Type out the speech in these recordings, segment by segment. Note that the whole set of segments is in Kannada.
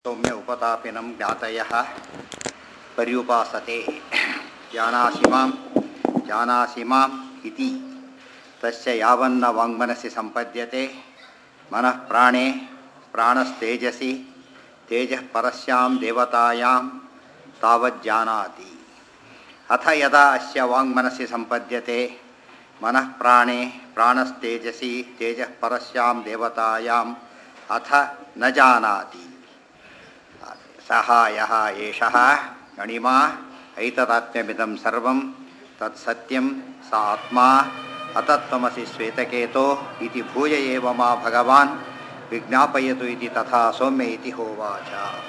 ಸೌಮ್ಯ ಉಪತಾಪಿನಂ ಜ್ಞಾತಯಃ ಪರ್ಯುಪಾಸತೆ ಜಾನಾಸಿ ಮಾಂ ಜಾನಾಸಿ ಮಾಂ ಇತಿ ತಸ್ಯ ಯಾವನ್ನ ವಾङ्ಮನಸಿ ಸಂಪದ್ಯತೆ ಮನಃ ಪ್ರಾಣೇ ಪ್ರಾಣಸ್ತೇಜಸಿ ತೇಜಃ ಪರಸ್ಯಾಂ ದೇವತಾಯಾಂ ತಾವಜ್ಜಾನಾತಿ ಅಥ ಯದಾ ಅಸ್ಯ ವಾङ्ಮನಸಿ ಸಂಪದ್ಯತೆ ಮನಃ ಪ್ರಾಣೇ ಪ್ರಾಣಸ್ತೇಜಸಿ ತೇಜಃ ಪರಸ್ಯಾಂ ದೇವತಾಯಾಂ ಅಥ ನ ಜಾನಾತಿ ಸಹ ಯಹ ಏಷಃ ಗಣಿಮಾ ಐತದಾತ್ಮ್ಯಮಿದಂ ಸರ್ವಂ ತತ್ಸತ್ಯಂ ಸ ಆತ್ಮ ಅತತ್ವಮಸಿ ಶ್ವೇತಕೇತೋ ಇತಿ ಭೂಯ ಏವ ಮಾ ಭಗವಾನ್ ವಿಜ್ಞಾಪಯತು ಇತಿ ತಥಾ ಸೌಮ್ಯ ಇತಿ ಹೋವಾಚ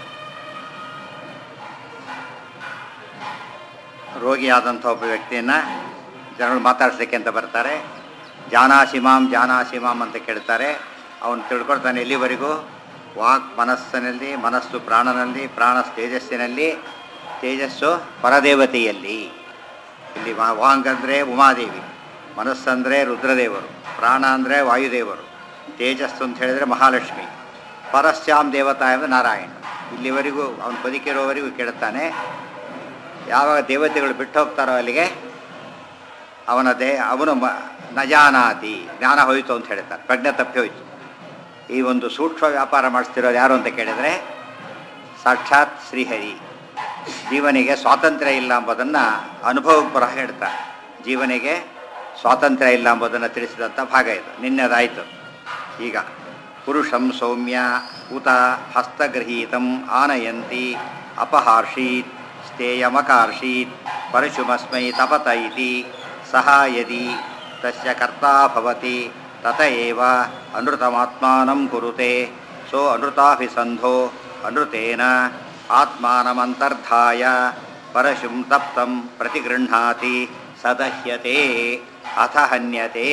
ರೋಗಿಯಾದಂಥ ಒಬ್ಬ ವ್ಯಕ್ತಿಯನ್ನು ಜನಗಳು ಮಾತಾಡಿಸ್ಲಿಕ್ಕೆ ಅಂತ ಬರ್ತಾರೆ ಜಾನಾಸಿ ಮಾಂ ಜಾನಾಸಿ ಮಾಂ ಅಂತ ಕೇಳ್ತಾರೆ ಅವನು ತಿಳ್ಕೊಳ್ತಾನೆ ಎಲ್ಲಿವರೆಗೂ ವಾಕ್ ಮನಸ್ಸಿನಲ್ಲಿ ಮನಸ್ಸು ಪ್ರಾಣನಲ್ಲಿ ಪ್ರಾಣ ತೇಜಸ್ಸಿನಲ್ಲಿ ತೇಜಸ್ಸು ಪರದೇವತೆಯಲ್ಲಿ ಇಲ್ಲಿ ವಾ- ವಾಂಗ್ ಅಂದರೆ ಉಮಾದೇವಿ ಮನಸ್ಸಂದರೆ ರುದ್ರದೇವರು ಪ್ರಾಣ ಅಂದರೆ ವಾಯುದೇವರು ತೇಜಸ್ಸು ಅಂತ ಹೇಳಿದರೆ ಮಹಾಲಕ್ಷ್ಮಿ ಪರಸ್ಯಾಂ ದೇವತಾ ಎಂಬ ನಾರಾಯಣ ಇಲ್ಲಿವರೆಗೂ ಅವನು ಬದುಕಿರೋವರೆಗೂ ಕೇಳುತ್ತಾನೆ ಯಾವಾಗ ದೇವತೆಗಳು ಬಿಟ್ಟು ಹೋಗ್ತಾರೋ ಅಲ್ಲಿಗೆ ಅವನ ದೇ ಅವನು ಮ ನಜಾನಾತಿ ಜ್ಞಾನ ಹೋಯಿತು ಅಂತ ಹೇಳ್ತಾರೆ ಪ್ರಜ್ಞೆ ತಪ್ಪಿ ಹೋಯಿತು ಈ ಒಂದು ಸೂಕ್ಷ್ಮ ವ್ಯಾಪಾರ ಮಾಡಿಸ್ತಿರೋದು ಯಾರು ಅಂತ ಕೇಳಿದರೆ ಸಾಕ್ಷಾತ್ ಶ್ರೀಹರಿ ಜೀವನಿಗೆ ಸ್ವಾತಂತ್ರ್ಯ ಇಲ್ಲ ಎಂಬುದನ್ನು ಅನುಭವಕ್ಕೆ ಬರಹ ಹೇಳ್ತಾರೆ ಜೀವನಿಗೆ ಸ್ವಾತಂತ್ರ್ಯ ಇಲ್ಲ ಎಂಬುದನ್ನು ತಿಳಿಸಿದಂಥ ಭಾಗ ಇದು ನಿನ್ನೆದಾಯಿತು ಈಗ ಪುರುಷಂ ಸೌಮ್ಯ ಉತ ಹಸ್ತಗೃಹೀತಂ ಆನಯಂತಿ ಅಪಹಾರ್ಷೀತ್ ಸ್ಥೇಯಮಕಾರ್ಷೀತ್ ಪರಶುಮಸ್ಮೈ ತಪತ ಇತಿ ಸಹ ಯದಿ ತಸ್ಯ ಕರ್ತಾ ಭವತಿ ತತ ಏವ ಅನೃತಮಾತ್ಮಾನಂ ಕುರುತೆ ಸೋ ಅನೃತಾಭಿಸಂಧೋ ಅನೃತೇನ ಆತ್ಮಾನಮಂತರ್ಧಾಯ ಪರಶುಂ ತಪ್ತಂ ಪ್ರತಿಗೃಹ್ಣಾತಿ ಸದಹ್ಯತೆ ಅಥ ಹನ್ಯತೆ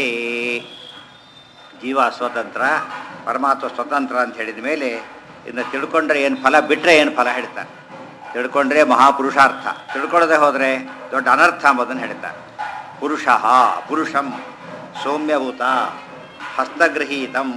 ಜೀವ ಸ್ವತಂತ್ರ ಪರಮಾತ್ಮ ಸ್ವತಂತ್ರ ಅಂತ ಹೇಳಿದ ಮೇಲೆ ಇನ್ನು ತಿಳ್ಕೊಂಡ್ರೆ ಏನು ಫಲ ಬಿಟ್ಟರೆ ಏನು ಫಲ ಹೇಳ್ತಾರೆ ತಿಳ್ಕೊಂಡ್ರೆ ಮಹಾಪುರುಷಾರ್ಥ ತಿಳ್ಕೊಳ್ಳದೆ ಹೋದರೆ ದೊಡ್ಡ ಅನರ್ಥ ಎಂಬುದನ್ನು ಹೇಳ್ತಾರೆ ಪುರುಷ ಪುರುಷಂ ಸೌಮ್ಯಭೂತ ಹಸ್ತಗೃಹೀತಂ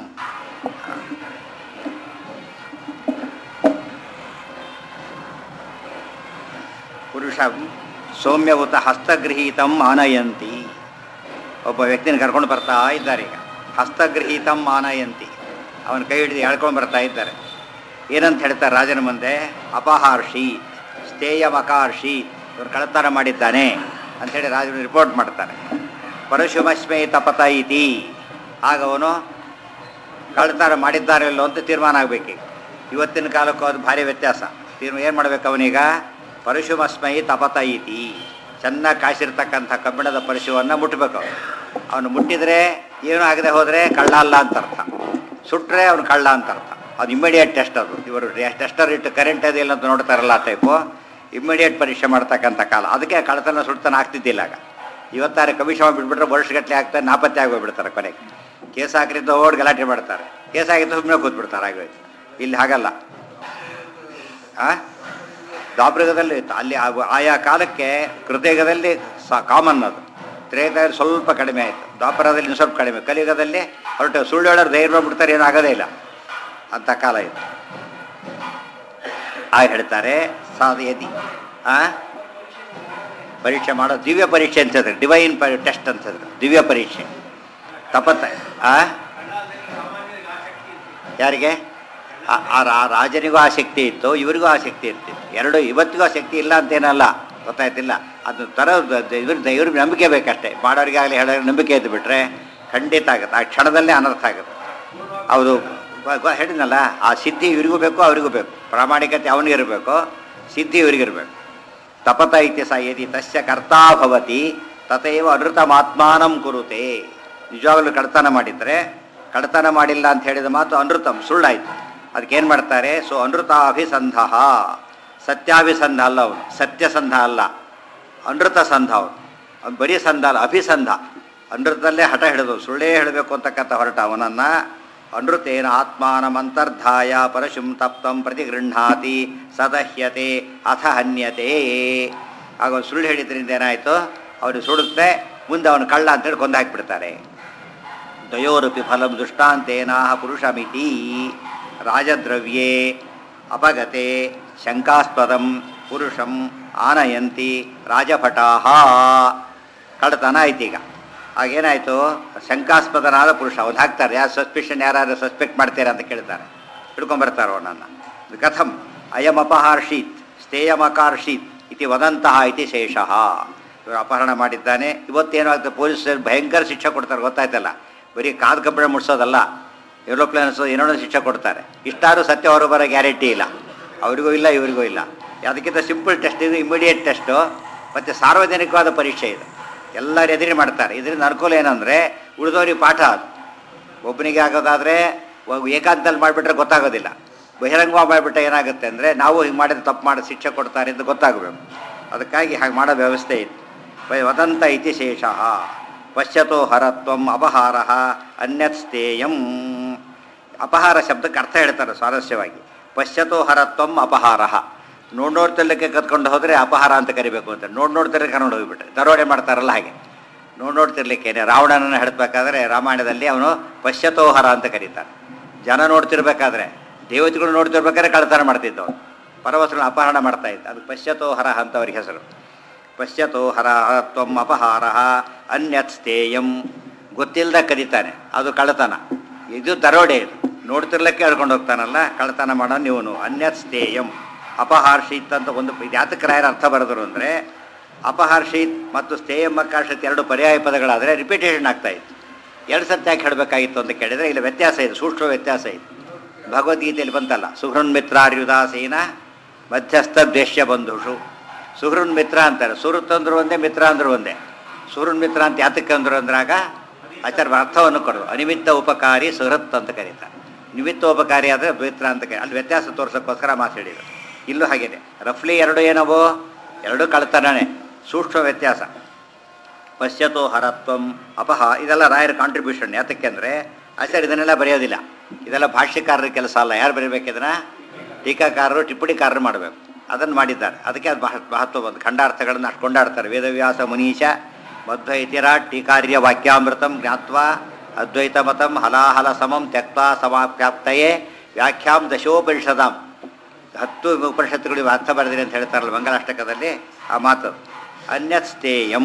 ಪುರುಷಂ ಸೌಮ್ಯಭೂತ ಹಸ್ತಗೃಹೀತಂ ಆನಯಂತಿ ಒಬ್ಬ ವ್ಯಕ್ತಿನ ಕರ್ಕೊಂಡು ಬರ್ತಾ ಇದ್ದಾರೆ ಈಗ ಹಸ್ತಗೃಹೀತಂ ಆನಯಂತಿ ಅವನ ಕೈ ಹಿಡಿದು ಎಳ್ಕೊಂಡು ಬರ್ತಾ ಇದ್ದಾರೆ ಏನಂತ ಹೇಳ್ತಾರೆ ರಾಜನ ಮುಂದೆ ಅಪಹಾರ್ಷಿ ಸ್ಥೇಯಮಕಾರ್ಷಿ ಇವನು ಕಳತನ ಮಾಡಿದ್ದಾನೆ ಅಂಥೇಳಿ ರಾಜನ ರಿಪೋರ್ಟ್ ಮಾಡ್ತಾರೆ ಪರಶುಮಸ್ಮೈ ತಪತ ಇತಿ ಆಗ ಅವನು ಕಳ್ತನ ಮಾಡಿದ್ದಾರೆ ಇಲ್ಲೋ ಅಂತ ತೀರ್ಮಾನ ಆಗಬೇಕು ಇವತ್ತಿನ ಕಾಲಕ್ಕೂ ಅದು ಭಾರಿ ವ್ಯತ್ಯಾಸ ತೀರ್ಮಾನ ಏನು ಮಾಡ್ಬೇಕು ಅವನೀಗ ಪರಶುಮಸ್ಮೈ ತಪತ ಇತಿ ಚೆನ್ನಾಗಿ ಕಾಸಿರ್ತಕ್ಕಂಥ ಕಬ್ಬಿಣದ ಪರಶುವನ್ನು ಮುಟ್ಟಬೇಕು ಅವನು ಅವನು ಮುಟ್ಟಿದರೆ ಏನೂ ಆಗದೆ ಹೋದರೆ ಕಳ್ಳ ಅಲ್ಲ ಅಂತ ಅರ್ಥ ಸುಟ್ಟರೆ ಅವನು ಕಳ್ಳ ಅಂತ ಅರ್ಥ ಅದು ಇಮಿಡಿಯೇಟ್ ಟೆಸ್ಟ್ ಅದು ಇವರು ಟೆಸ್ಟರ್ ಇಟ್ಟು ಕರೆಂಟ್ ಅದಿಲ್ಲ ಅಂತ ನೋಡ್ತಾರಲ್ಲ ಆ ಟೈಪು ಇಮಿಡಿಯೇಟ್ ಪರೀಕ್ಷೆ ಮಾಡ್ತಕ್ಕಂಥ ಕಾಲ ಅದಕ್ಕೆ ಕಳ್ಳತನ ಸುಡ್ತನ ಆಗ್ತಿದ್ದಿಲ್ಲ ಆಗ ಇವತ್ತಾರೆ ಕಮಿಷನ್ ಬಿಟ್ಬಿಟ್ರೆ ವರ್ಷಗಟ್ಟಲೆ ಆಗ್ತಾರೆ ನಾಪತ್ತೆ ಆಗೋಗ್ಬಿಡ್ತಾರೆ ಕೊನೆಗೆ ಕೇಸ್ ಹಾಕಿದ್ದು ಓಡ್ ಗಲಾಟೆ ಮಾಡ್ತಾರೆ ಕೇಸ್ ಆಗಿದ್ದು ಸುಮ್ಮನೆ ಕೂತ್ಬಿಡ್ತಾರೆ ಆಗೋಯ್ತು ಇಲ್ಲಿ ಹಾಗಲ್ಲ ಆ ದಾಪೃಗದಲ್ಲಿ ಇತ್ತು ಅಲ್ಲಿ ಆ- ಆಯಾ ಕಾಲಕ್ಕೆ ಕೃತಯುಗದಲ್ಲಿ ಸ ಕಾಮನ್ ಅದು ತ್ರೇತಾಯಲ್ಲಿ ಸ್ವಲ್ಪ ಕಡಿಮೆ ಆಯಿತು ದ್ವಾಪರದಲ್ಲಿ ಇನ್ನು ಸ್ವಲ್ಪ ಕಡಿಮೆ ಕಲಿಯುಗದಲ್ಲಿ ಹೊರಟು ಸುಳ್ಳು ಹೇಳೋರು ಧೈರ್ಯ ಬಿಡ್ತಾರೆ ಏನೂ ಆಗೋದೇ ಇಲ್ಲ ಅಂಥ ಕಾಲ ಇದು ಆಗ ಹೇಳ್ತಾರೆ ಸಾಧಯತಿ ಆ ಪರೀಕ್ಷೆ ಮಾಡೋ ದಿವ್ಯ ಪರೀಕ್ಷೆ ಅಂತ ಹೇಳಿದ್ರು ಡಿವೈನ್ ಪರಿ ಟೆಸ್ಟ್ ಅಂತ ಹೇಳಿದ್ರು ದಿವ್ಯ ಪರೀಕ್ಷೆ ತಪತ್ತ ಆ ಯಾರಿಗೆ ಆ- ಆ ರಾ- ರಾಜನಿಗೂ ಆಸಕ್ತಿ ಇತ್ತು ಇವರಿಗೂ ಆಸಕ್ತಿ ಇರ್ತಿತ್ತು ಎರಡು ಇವತ್ತಿಗೂ ಆಸಕ್ತಿ ಇಲ್ಲ ಅಂತೇನಲ್ಲ ಗೊತ್ತಾಯ್ತಿಲ್ಲ ಅದು ತರ ಇವ್ರ ಇವ್ರಿಗೆ ನಂಬಿಕೆ ಬೇಕಷ್ಟೇ ಮಾಡೋರಿಗಾಗಲಿ ಹೇಳೋರಿಗೆ ನಂಬಿಕೆ ಇದ್ದು ಬಿಟ್ರೆ ಖಂಡಿತ ಆಗುತ್ತೆ ಆ ಕ್ಷಣದಲ್ಲೇ ಅನರ್ಥ ಆಗುತ್ತೆ ಹೌದು ಬ- ಬ- ಹೇಳಿದ್ನಲ್ಲ ಆ ಸಿದ್ಧಿ ಇವರಿಗೂ ಬೇಕು ಅವರಿಗೂ ಬೇಕು ಪ್ರಾಮಾಣಿಕತೆ ಅವನಿಗಿರಬೇಕು ಸಿದ್ಧಿ ಇವರಿಗಿರಬೇಕು ತಪತ ಇತಿ ಸ ಯದಿ ತಸ್ಯ ಕರ್ತಾ ಭವತಿ ತಥೈವ ಅನೃತಮಾತ್ಮಾನಂ ಕುರುತೆ ನಿಜವಾಗಲೂ ಕಡತನ ಮಾಡಿದರೆ ಕಡತನ ಮಾಡಿಲ್ಲ ಅಂತ ಹೇಳಿದ ಮಾತು ಅನೃತಂ ಸುಳ್ಳಾಯಿತು ಅದಕ್ಕೇನು ಮಾಡ್ತಾರೆ ಸೊ ಅನೃತಾಭಿಸಂಧ ಸತ್ಯಾಭಿಸಂಧ ಅಲ್ಲ ಅವನು ಸತ್ಯಸಂಧ ಅಲ್ಲ ಅನೃತ ಸಂಧ ಅವನು ಅವ್ನು ಬರೀ ಸಂಧ ಅಲ್ಲ ಅಭಿಸಂಧ ಅನೃತದಲ್ಲೇ ಹಠ ಹಿಡಿದು ಸುಳ್ಳೇ ಹೇಳಬೇಕು ಅಂತಕ್ಕಂಥ ಹೊರಟ ಅವನನ್ನು ಅನೃತೇನ ಆತ್ಮಾನಮಂತರ್ಧಾಯ ಪರಶುಂ ತಪ್ತಂ ಪ್ರತಿಗೃಹ್ಣಾತಿ ಸದಹ್ಯತೆ ಅಥ ಹನ್ಯತೆ ಆಗ ಅವ್ನು ಸುಳ್ಳು ಹೇಳಿದ್ರಿಂದ ಏನಾಯಿತು ಅವನು ಸುಡುತ್ತೆ ಮುಂದೆ ಅವನು ಕಳ್ಳ ಅಂತೇಳಿ ಕೊಂದು ಹಾಕಿಬಿಡ್ತಾರೆ ದ್ವಯೋರಪಿ ಫಲಂ ದೃಷ್ಟಾಂತೇನಾಹ ಪುರುಷಮಿತಿ ರಾಜದ್ರವ್ಯೇ ಅಪಗತೆ ಶಂಕಾಸ್ಪದಂ ಪುರುಷಂ ಆನಯಂತಿ ರಾಜಭಟಾಹ ಕಳ್ಳತನ ಆಯ್ತು ಈಗ ಆಗೇನಾಯಿತು ಶಂಕಾಸ್ಪದನಾದ ಪುರುಷ ಅವ್ನು ಹಾಕ್ತಾರೆ ಯಾರು ಸಸ್ಪಿಷನ್ ಯಾರು ಸಸ್ಪೆಕ್ಟ್ ಮಾಡ್ತೀರಾ ಅಂತ ಕೇಳ್ತಾರೆ ಹಿಡ್ಕೊಂಬರ್ತಾರೋ ನನ್ನ ಕಥಂ ಅಯಂ ಅಪಹಾರ್ಷೀತ್ ಸ್ಥೇಯಮಕಾರ್ಷೀತ್ ಇತಿ ವದಂತಹ ಇತಿ ಶೇಷಃ ಇವರು ಅಪಹರಣ ಮಾಡಿದ್ದಾನೆ ಇವತ್ತೇನಾಗುತ್ತೆ ಪೊಲೀಸರು ಭಯಂಕರ ಶಿಕ್ಷೆ ಕೊಡ್ತಾರೆ ಗೊತ್ತಾಯ್ತಲ್ಲ ಬರೀ ಕಾದು ಕಬ್ಬಣ ಮುಡ್ಸೋದಲ್ಲ ಏರೋಪ್ಲೇನ್ಸ್ ಏನೋ ಶಿಕ್ಷೆ ಕೊಡ್ತಾರೆ ಇಷ್ಟಾದ್ರೂ ಸತ್ಯ ಹೊರ ಬರೋ ಗ್ಯಾರಂಟಿ ಇಲ್ಲ ಅವರಿಗೂ ಇಲ್ಲ ಇವರಿಗೂ ಇಲ್ಲ ಅದಕ್ಕಿಂತ ಸಿಂಪಲ್ ಟೆಸ್ಟ್ ಇದು ಇಮಿಡಿಯೇಟ್ ಟೆಸ್ಟು ಮತ್ತು ಸಾರ್ವಜನಿಕವಾದ ಪರೀಕ್ಷೆ ಇದು ಎಲ್ಲರೂ ಎದುರಿ ಮಾಡ್ತಾರೆ ಇದರಿಂದ ಅನುಕೂಲ ಏನಂದರೆ ಉಳಿದವ್ರಿಗೆ ಪಾಠ ಅದು ಒಬ್ಬನಿಗೆ ಆಗೋದಾದರೆ ಏಕಾಂತದಲ್ಲಿ ಮಾಡಿಬಿಟ್ರೆ ಗೊತ್ತಾಗೋದಿಲ್ಲ ಬಹಿರಂಗವಾಗಿ ಮಾಡಿಬಿಟ್ರೆ ಏನಾಗುತ್ತೆ ಅಂದರೆ ನಾವು ಹಿಂಗೆ ಮಾಡಿದ್ರೆ ತಪ್ಪು ಮಾಡಿ ಶಿಕ್ಷೆ ಕೊಡ್ತಾರೆ ಅಂತ ಗೊತ್ತಾಗಬೇಕು ಅದಕ್ಕಾಗಿ ಹಾಗೆ ಮಾಡೋ ವ್ಯವಸ್ಥೆ ಇತ್ತು ವ- ವದಂತ ಇತಿ ಶೇಷ ಪಶ್ಯತೋ ಹರತ್ವಂ ಅಪಹಾರ ಅನ್ಯತ್ ಸ್ಥೇಯಂ ಅಪಹಾರ ಶಬ್ದಕ್ಕೆ ಅರ್ಥ ಹೇಳ್ತಾರೆ ಸ್ವಾರಸ್ಯವಾಗಿ ಪಶ್ಯತೋ ಹರತ್ವಂ ಅಪಹಾರ ನೋಡ್ ನೋಡ್ತಿರ್ಲಿಕ್ಕೆ ಕತ್ಕೊಂಡು ಹೋದರೆ ಅಪಹಾರ ಅಂತ ಕರಿಬೇಕು ಅಂತ ನೋಡ್ ನೋಡ್ತಿರ್ಲಿಕ್ಕೆ ಕರ್ಕೊಂಡು ಹೋಗ್ಬಿಟ್ರೆ ದರೋಡೆ ಮಾಡ್ತಾರಲ್ಲ ಹಾಗೆ ನೋಡ್ ನೋಡ್ತಿರ್ಲಿಕ್ಕೇನೆ ರಾವಣನನ್ನು ಹಿಡಿದ್ಬೇಕಾದ್ರೆ ರಾಮಾಯಣದಲ್ಲಿ ಅವನು ಪಶ್ಯತೋಹರ ಅಂತ ಕರೀತಾನೆ ಜನ ನೋಡ್ತಿರ್ಬೇಕಾದ್ರೆ ದೇವತೆಗಳು ನೋಡ್ತಿರ್ಬೇಕಾದ್ರೆ ಕಳ್ತನ ಮಾಡ್ತಿದ್ದವನು ಪರವಸರನ್ನು ಅಪಹರಣ ಮಾಡ್ತಾ ಇದ್ದ ಅದು ಪಶ್ಯತೋಹರ ಅಂತ ಅವ್ರಿಗೆ ಹೆಸರು ಪಶ್ಯತೋಹರ ತ್ವಂ ಅಪಹಾರ ಅನ್ಯತ್ ಸ್ಥೇಯಂ ಗೊತ್ತಿಲ್ಲದ ಕರೀತಾನೆ ಅದು ಕಳ್ಳತನ ಇದು ದರೋಡೆ ಇದು ನೋಡ್ತಿರ್ಲಿಕ್ಕೆ ಹೇಳ್ಕೊಂಡು ಹೋಗ್ತಾನಲ್ಲ ಕಳ್ಳತನ ಮಾಡೋ ನೀವನು ಅನ್ಯತ್ ಸ್ಥೇಯಂ ಅಪಹಾರ್ಷಿತ್ ಅಂತ ಒಂದು ಇದು ಯಾತಕ್ಕೆ ರಾಯರ ಅರ್ಥ ಬರೆದರು ಅಂದರೆ ಅಪಹಾರ್ಷಿತ್ ಮತ್ತು ಸ್ಥೇಯಂ ಅಕಾರ್ಷಿತ್ ಎರಡು ಪರ್ಯಾಯ ಪದಗಳಾದರೆ ರಿಪಿಟೇಷನ್ ಆಗ್ತಾ ಇತ್ತು ಎರಡು ಸತ್ಯ ಯಾಕೆ ಹೇಳಬೇಕಾಗಿತ್ತು ಅಂತ ಕೇಳಿದರೆ ಇಲ್ಲಿ ವ್ಯತ್ಯಾಸ ಇದೆ ಸೂಕ್ಷ್ಮ ವ್ಯತ್ಯಾಸ ಇದೆ ಭಗವದ್ಗೀತೆಯಲ್ಲಿ ಬಂತಲ್ಲ ಸುಹೃನ್ ಮಿತ್ರಾರ್ಯುದಾಸೀನ ಮಧ್ಯಸ್ಥ ದ್ವೇಷ್ಯ ಬಂಧುಷು ಸುಹೃನ್ ಮಿತ್ರ ಅಂತಾರೆ ಸುಹೃತ್ ಅಂದ್ರು ಒಂದೇ ಮಿತ್ರ ಅಂದ್ರು ಒಂದೇ ಸುಹೃನ್ ಮಿತ್ರ ಅಂತ ಯಾತಕ್ಕೆ ಅಂದ್ರು ಅಂದ್ರಾಗ ಆಚಾರ ಅರ್ಥವನ್ನು ಕೊಡೋದು ಅನಿಮಿತ್ತ ಉಪಕಾರಿ ಸುಹೃತ್ ಅಂತ ಕರೀತಾರೆ ನಿಮಿತ್ತ ಉಪಕಾರಿ ಆದರೆ ಮಿತ್ರ ಅಂತ ಕರಿ ಅಲ್ಲಿ ವ್ಯತ್ಯಾಸ ತೋರ್ಸೋಕ್ಕೋಸ್ಕರ ಮಾತಾಡಿದ್ರು ಇಲ್ಲೂ ಹಾಗೇನೆ ರಫ್ಲಿ ಎರಡು ಏನವು ಎರಡು ಕಳ್ತನನೇ ಸೂಕ್ಷ್ಮ ವ್ಯತ್ಯಾಸ ಪಶ್ಯತೋ ಹರತ್ವಂ ಅಪಹ ಇದೆಲ್ಲ ರಾಯರ ಕಾಂಟ್ರಿಬ್ಯೂಷನ್ ಯಾತಕ್ಕೆ ಅಂದರೆ ಆಚಾರ್ಯ ಇದನ್ನೆಲ್ಲ ಬರೆಯೋದಿಲ್ಲ ಇದೆಲ್ಲ ಭಾಷ್ಯಕಾರರ ಕೆಲಸ ಅಲ್ಲ ಯಾರು ಬರೀಬೇಕು ಇದನ್ನ ಟೀಕಾಕಾರರು ಟಿಪ್ಪಣಿಕಾರರು ಮಾಡಬೇಕು ಅದನ್ನು ಮಾಡಿದ್ದಾರೆ ಅದಕ್ಕೆ ಅದು ಮಹ ಮಹತ್ವ ಬಂದು ಖಂಡಾರ್ಥಗಳನ್ನು ಅಷ್ಟು ಕೊಂಡಾಡ್ತಾರೆ ವೇದವ್ಯಾಸ ಮುನೀಶ ಮಧ್ವೈತಿರ ಟೀಕಾರ್ಯ ವಾಕ್ಯಾಮೃತಂ ಜ್ಞಾತ್ವಾ ಅದ್ವೈತ ಮತಂ ಹಲಾಹಲ ಸಮಂ ತ್ಯಕ್ತಾ ಸಮಾಪ್ಯಾಪ್ತಯೇ ವ್ಯಾಖ್ಯಾಂ ದಶೋಪನಿಷದಾಂ ಹತ್ತು ಉಪನಿಷತ್ತುಗಳಿಗೆ ಅರ್ಥ ಬರೆದಿರಿ ಅಂತ ಹೇಳ್ತಾರಲ್ಲ ಮಂಗಲಾಷ್ಟಕದಲ್ಲಿ ಆ ಮಾತು ಅನ್ಯತ್ ಸ್ಥೇಯಂ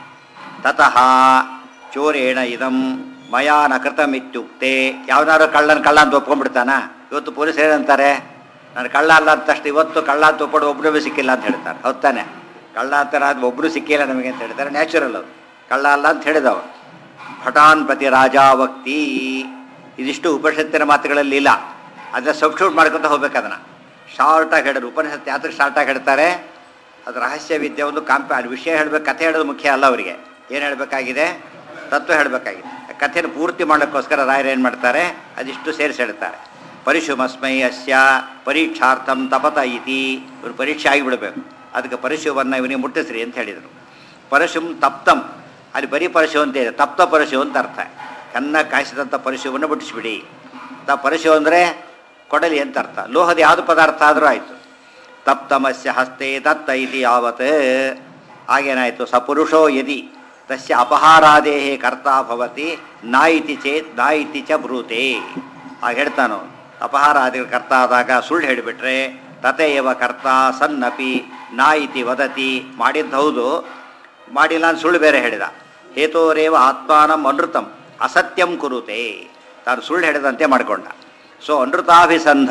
ತತಃ ಚೋರೇಣ ಇದಂ ಮಯಾ ನ ಕೃತಮಿತ್ಯುಕ್ತೆ ಯಾವನಾರು ಕಳ್ಳನ ಕಳ್ಳ ಅಂತ ಒಪ್ಕೊಂಡ್ಬಿಡ್ತಾನ ಇವತ್ತು ಪೊಲೀಸ್ ಏನಂತಾರೆ ನಾನು ಕಳ್ಳ ಅಲ್ಲ ಅಂತ ತಕ್ಷಣ ಇವತ್ತು ಕಳ್ಳ ಅಂತ ಒಪ್ಕೊಂಡು ಒಬ್ಬರೂ ಸಿಕ್ಕಿಲ್ಲ ಅಂತ ಹೇಳ್ತಾರೆ ಹೌದ್ ತಾನೆ ಕಳ್ಳ ಅಂತಾರೆ ಅದು ಒಬ್ಬರು ಸಿಕ್ಕಿಲ್ಲ ನಮಗೆ ಅಂತ ಹೇಳ್ತಾರೆ ನ್ಯಾಚುರಲ್ ಅದು ಕಳ್ಳ ಅಲ್ಲ ಅಂತ ಹೇಳಿದವ ಭಟಾನ್ ಪ್ರತಿ ರಾಜಾವಕ್ತಿ ಇದಿಷ್ಟು ಉಪನಿಷತ್ತಿನ ಮಾತುಗಳಲ್ಲಿ ಇಲ್ಲ ಅದನ್ನ ಸಬ್ಸ್ಟ್ಯೂಟ್ ಮಾಡ್ಕೊತ ಹೋಗ್ಬೇಕು ಅದನ್ನು ಶಾರ್ಟಾಗಿ ಹೇಳಿದ್ರು ಉಪನಿಷತ್ತು ಯಾತಕ್ಕೆ ಶಾರ್ಟಾಗಿ ಹೇಳ್ತಾರೆ ಅದು ರಹಸ್ಯ ವಿದ್ಯೆ ಒಂದು ಕಾಂಪ ಅದು ವಿಷಯ ಹೇಳಬೇಕು ಕಥೆ ಹೇಳೋದು ಮುಖ್ಯ ಅಲ್ಲ ಅವರಿಗೆ ಏನು ಹೇಳಬೇಕಾಗಿದೆ ತತ್ವ ಹೇಳಬೇಕಾಗಿದೆ ಕಥೆನ ಪೂರ್ತಿ ಮಾಡೋಕ್ಕೋಸ್ಕರ ರಾಯರು ಏನು ಮಾಡ್ತಾರೆ ಅದಿಷ್ಟು ಸೇರಿಸಿ ಹೇಳ್ತಾರೆ ಪರಿಶುಮಸ್ಮೈ ಅಸ್ಯ ಪರೀಕ್ಷಾರ್ಥಂ ತಪತ ಇತಿ ಇವರು ಪರೀಕ್ಷೆ ಆಗಿಬಿಡಬೇಕು ಅದಕ್ಕೆ ಪರಶುವನ್ನು ಇವನಿಗೆ ಮುಟ್ಟಿಸ್ರಿ ಅಂತ ಹೇಳಿದರು ಪರಶುಂ ತಪ್ತಂ ಅಲ್ಲಿ ಬರೀ ಪರಶು ಅಂತ ಇದೆ ತಪ್ತ ಪರಶು ಅಂತ ಅರ್ಥ ಕನ್ನ ಕಾಯಿಸಿದಂಥ ಪರಶುವನ್ನು ಮುಟ್ಟಿಸ್ಬಿಡಿ ತ ಪರಶು ಅಂದರೆ ಕೊಡಲಿ ಅಂತ ಅರ್ಥ ಲೋಹದ ಯಾವುದು ಪದಾರ್ಥ ಆದರೂ ಆಯಿತು ತಪ್ತಮಸ್ಯ ಹಸ್ತೆ ದತ್ತ ಇತಿ ಯಾವತ್ ಆಗೇನಾಯಿತು ಸ ಪುರುಷೋ ಯದಿ ತಸ್ಯ ಅಪಹಾರಾದೇಹೇ ಕರ್ತಾ ಭವತಿ ನಾ ಇತಿ ಚೇತ್ ನಾ ಇತಿ ಚ ಬ್ರೂತೆ ಆಗ ಹೇಳ್ತಾನು ಅಪಹಾರಾದಿಗಳ ಕರ್ತ ಆದಾಗ ಸುಳ್ಳು ಹೇಳಿಬಿಟ್ರೆ ತಥೇವ ಕರ್ತ ಸನ್ನಪಿ ನಾ ಇತಿ ವದತಿ ಮಾಡಿದ್ದು ಹೌದು ಮಾಡಿಲ್ಲ ಅಂತ ಸುಳ್ಳು ಬೇರೆ ಹೇಳಿದ ಹೇತೋರೇವ ಆತ್ಮಾನಂ ಅನೃತಂ ಅಸತ್ಯಂ ಕುರುತೆ ತಾನು ಸುಳ್ಳು ಹೇಳಿದಂತೆ ಮಾಡಿಕೊಂಡ ಸೊ ಅನೃತಾಭಿಸಂಧ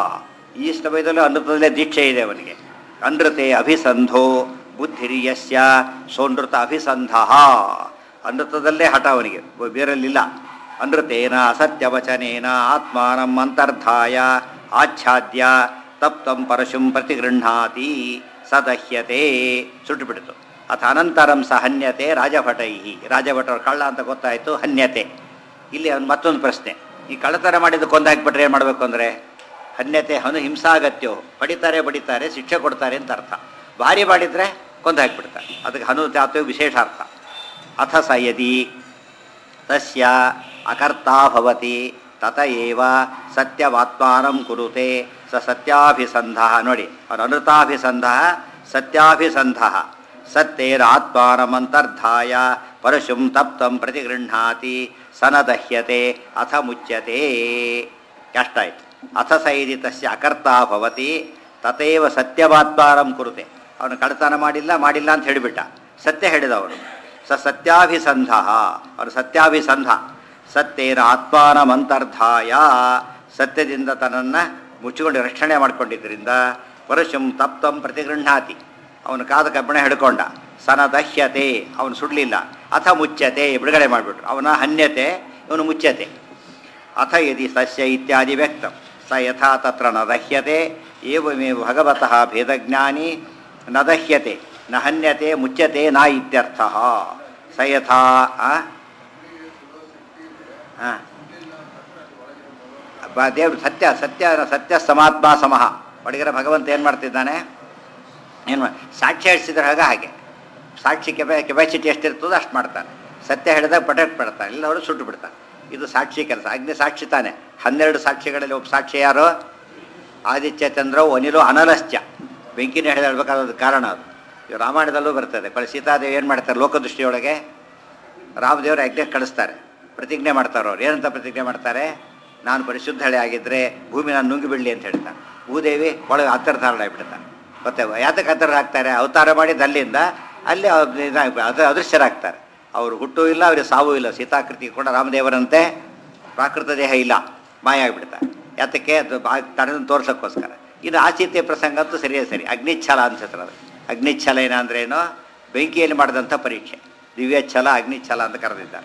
ಈ ಸಮಯದಲ್ಲೂ ಅನೃತದಲ್ಲೇ ದೀಕ್ಷೆ ಇದೆ ಅವನಿಗೆ ಅನೃತೆ ಅಭಿಸಂಧೋ ಬುದ್ಧಿರಿಯಸ್ಯ ಸೋನೃತ ಅಭಿಸಂಧ ಅನೃತದಲ್ಲೇ ಹಠ ಅವನಿಗೆ ಬೇರಲ್ಲಿಲ್ಲ ಅನೃತೇನ ಅಸತ್ಯವಚನೇನ ಆತ್ಮಾನಂ ಅಂತರ್ಧಾಯ ಆಚ್ಛಾದ್ಯ ತಪ್ತಂ ಪರಶುಂ ಪ್ರತಿಗೃಹಾತಿ ಸದಹ್ಯತೆ ಸುಟ್ಟುಬಿಡ್ತು ಅಥ ಅನಂತರಂ ಸ ಹನ್ಯತೆ ರಾಜಭಟೈ ರಾಜಭಟರು ಕಳ್ಳ ಅಂತ ಗೊತ್ತಾಯಿತು ಹನ್ಯತೆ ಇಲ್ಲಿ ಒಂದು ಮತ್ತೊಂದು ಪ್ರಶ್ನೆ ಈ ಕಳ್ಳತನ ಮಾಡಿದ್ದು ಕೊಂದಾಕ್ಬಿಟ್ರೆ ಏನು ಮಾಡಬೇಕು ಅಂದರೆ ಹನ್ಯತೆ ಹನು ಹಿಂಸಾಗತ್ಯೋ ಹೊಡಿತಾರೆ ಬಡಿತಾರೆ ಶಿಕ್ಷೆ ಕೊಡ್ತಾರೆ ಅಂತ ಅರ್ಥ ಭಾರಿ ಮಾಡಿದರೆ ಕೊಂದು ಹಾಕಿಬಿಡ್ತಾರೆ ಅದಕ್ಕೆ ಹನು ತಾತು ವಿಶೇಷ ಅರ್ಥ ಅಥ ಸ ಯದಿ ತಸ್ಯ ಅಕರ್ತಾ ಭವತಿ ತತ ಏವ ಸತ್ಯವಾತ್ಮಾನಂ ಕುರುತೆ ಸ ಸತ್ಯಾಭಿಸಂಧ ನೋಡಿ ಅವನು ಅನೃತಾಭಿಸಂಧ ಸತ್ಯಾಭಿಸಂಧ ಸತ್ಯೇರ ಆತ್ಮಾನಮಂತರ್ಧಾಯ ಪರಶುಂ ತಪ್ತಂ ಪ್ರತಿಗೃಹಾತಿ ಸನದಹ್ಯತೆ ಅಥ ಮುಚ್ಯತೆ ಎಷ್ಟಾಯ್ತು ಅಥ ಸ ಇದಿ ತಸ್ಯ ಅಕರ್ತ ಭವತಿ ತಥೈವ ಸತ್ಯವಾತ್ಮಾರಂ ಕುರುತೆ ಅವನು ಕಡತನ ಮಾಡಿಲ್ಲ ಮಾಡಿಲ್ಲ ಅಂತ ಹೇಳಿಬಿಟ್ಟ ಸತ್ಯ ಹೇಳಿದವನು ಸ ಸತ್ಯಾಭಿಸಂಧ ಅವನು ಸತ್ಯಾಭಿಸಂಧ ಸತ್ಯೇನ ಆತ್ಮಾನಮಂತರ್ಧಾಯ ಸತ್ಯದಿಂದ ತನ್ನನ್ನು ಮುಚ್ಚಿಕೊಂಡು ರಕ್ಷಣೆ ಮಾಡಿಕೊಂಡಿದ್ದರಿಂದ ಪರಶುಂ ತಪ್ತಂ ಪ್ರತಿಗೃಹಾತಿ ಅವನು ಕಾದ ಕಬ್ಬಿಣ ಹಿಡ್ಕೊಂಡ ಸನ ದಹ್ಯತೆ ಅವನು ಸುಡಲಿಲ್ಲ ಅಥ ಮುಚ್ಚತೆ ಬಿಡುಗಡೆ ಮಾಡಿಬಿಟ್ರು ಅವನ ಹನ್ಯತೆ ಇವನು ಮುಚ್ಚತೆ ಅಥ ಯದಿ ಸಸ್ಯ ಇತ್ಯಾದಿ ವ್ಯಕ್ತಂ ಸ ಯಥಾ ತತ್ರ ನ ದಹ್ಯತೆ ಏವಮೇವ ಭಗವತಃ ಭೇದಜ್ಞಾನಿ ನ ದಹ್ಯತೆ ನ ಹನ್ಯತೆ ಮುಚ್ಯತೆ ನ ಇತ್ಯರ್ಥ ಸ ಯಥಾ ಆ? ಆ. ಬ- ದೇವ್ರು ಸತ್ಯ ಸತ್ಯ ಸತ್ಯ ಸಮಾತ್ಮ ಸಮಃ ಒಳಗಿರ ಭಗವಂತ ಏನು ಮಾಡ್ತಿದ್ದಾನೆ ಏನು ಮಾ- ಸಾಕ್ಷಿ ಹೇಳಿಸಿದ್ರೆ ಹಾಗೆ ಹಾಗೆ ಸಾಕ್ಷಿ ಕೆಪಾ ಕೆಪಾಸಿಟಿ ಎಷ್ಟಿರ್ತದೋ ಅಷ್ಟು ಮಾಡ್ತಾನೆ ಸತ್ಯ ಹೇಳಿದಾಗ ಪ್ರೊಟೆಕ್ಟ್ ಮಾಡ್ತಾನೆ ಇಲ್ಲವರು ಸುಟ್ಟು ಬಿಡ್ತಾನೆ ಇದು ಸಾಕ್ಷಿ ಕೆಲಸ ಅಗ್ನಿ ಸಾಕ್ಷಿ ತಾನೆ ಹನ್ನೆರಡು ಸಾಕ್ಷಿಗಳಲ್ಲಿ ಒಬ್ಬ ಸಾಕ್ಷಿ ಯಾರು ಆದಿತ್ಯ ಚಂದ್ರವು ಅನಿಲು ಅನಲಶ್ಚ ಬೆಂಕಿನ ಹೇಳಿ ಹೇಳ್ಬೇಕಾದ ಕಾರಣ ಅದು ಇವು ರಾಮಾಯಣದಲ್ಲೂ ಬರ್ತದೆ ಕೊಳೆ ಸೀತಾದೇವಿ ಏನು ಮಾಡ್ತಾರೆ ಲೋಕದೃಷ್ಟಿಯೊಳಗೆ ರಾಮದೇವರು ಯಜ್ಞ ಕಳಿಸ್ತಾರೆ ಪ್ರತಿಜ್ಞೆ ಮಾಡ್ತಾರೆ ಅವ್ರು ಏನಂತ ಪ್ರತಿಜ್ಞೆ ಮಾಡ್ತಾರೆ ನಾನು ಪರಿಶುದ್ಧಳೆ ಆಗಿದ್ದರೆ ಭೂಮಿ ನಾನು ನುಂಗಿ ಬಿಡಲಿ ಅಂತ ಹೇಳ್ತಾನೆ ಭೂದೇವಿ ಒಳಗೆ ಅಂತರ್ಧಾರಣ ಆಗಿಬಿಡ್ತಾನೆ ಮತ್ತೆ ಯಾತಕ್ಕೆ ಅಂತರ ಆಗ್ತಾರೆ ಅವತಾರ ಮಾಡಿದ ಅಲ್ಲಿಂದ ಅಲ್ಲಿ ಅವ್ರು ಇದಾಗ್- ಅದು ಅದೃಶ್ಯರಾಗ್ತಾರೆ ಅವರು ಹುಟ್ಟು ಇಲ್ಲ ಅವ್ರಿಗೆ ಸಾವು ಇಲ್ಲ ಸೀತಾಕೃತಿ ಕೂಡ ರಾಮದೇವರಂತೆ ಪ್ರಾಕೃತ ದೇಹ ಇಲ್ಲ ಮಾಯ ಆಗಿಬಿಡ್ತಾರೆ ಯಾತಕ್ಕೆ ಅದು ತಡೆದು ತೋರ್ಸೋಕ್ಕೋಸ್ಕರ ಇದು ಆಚೀತ್ಯ ಪ್ರಸಂಗ ಅಂತೂ ಸರಿಯೇ ಸರಿ ಅಗ್ನಿಚ್ಛಲ ಅನ್ಸುತ್ತೆ ಅದು ಅಗ್ನಿಚ್ಛಲ ಏನಂದ್ರೇನು ಬೆಂಕಿಯಲ್ಲಿ ಮಾಡಿದಂಥ ಪರೀಕ್ಷೆ ದಿವ್ಯಚ್ಛಲ ಅಗ್ನಿಚ್ಛಲ ಅಂತ ಕರೆದಿದ್ದಾರೆ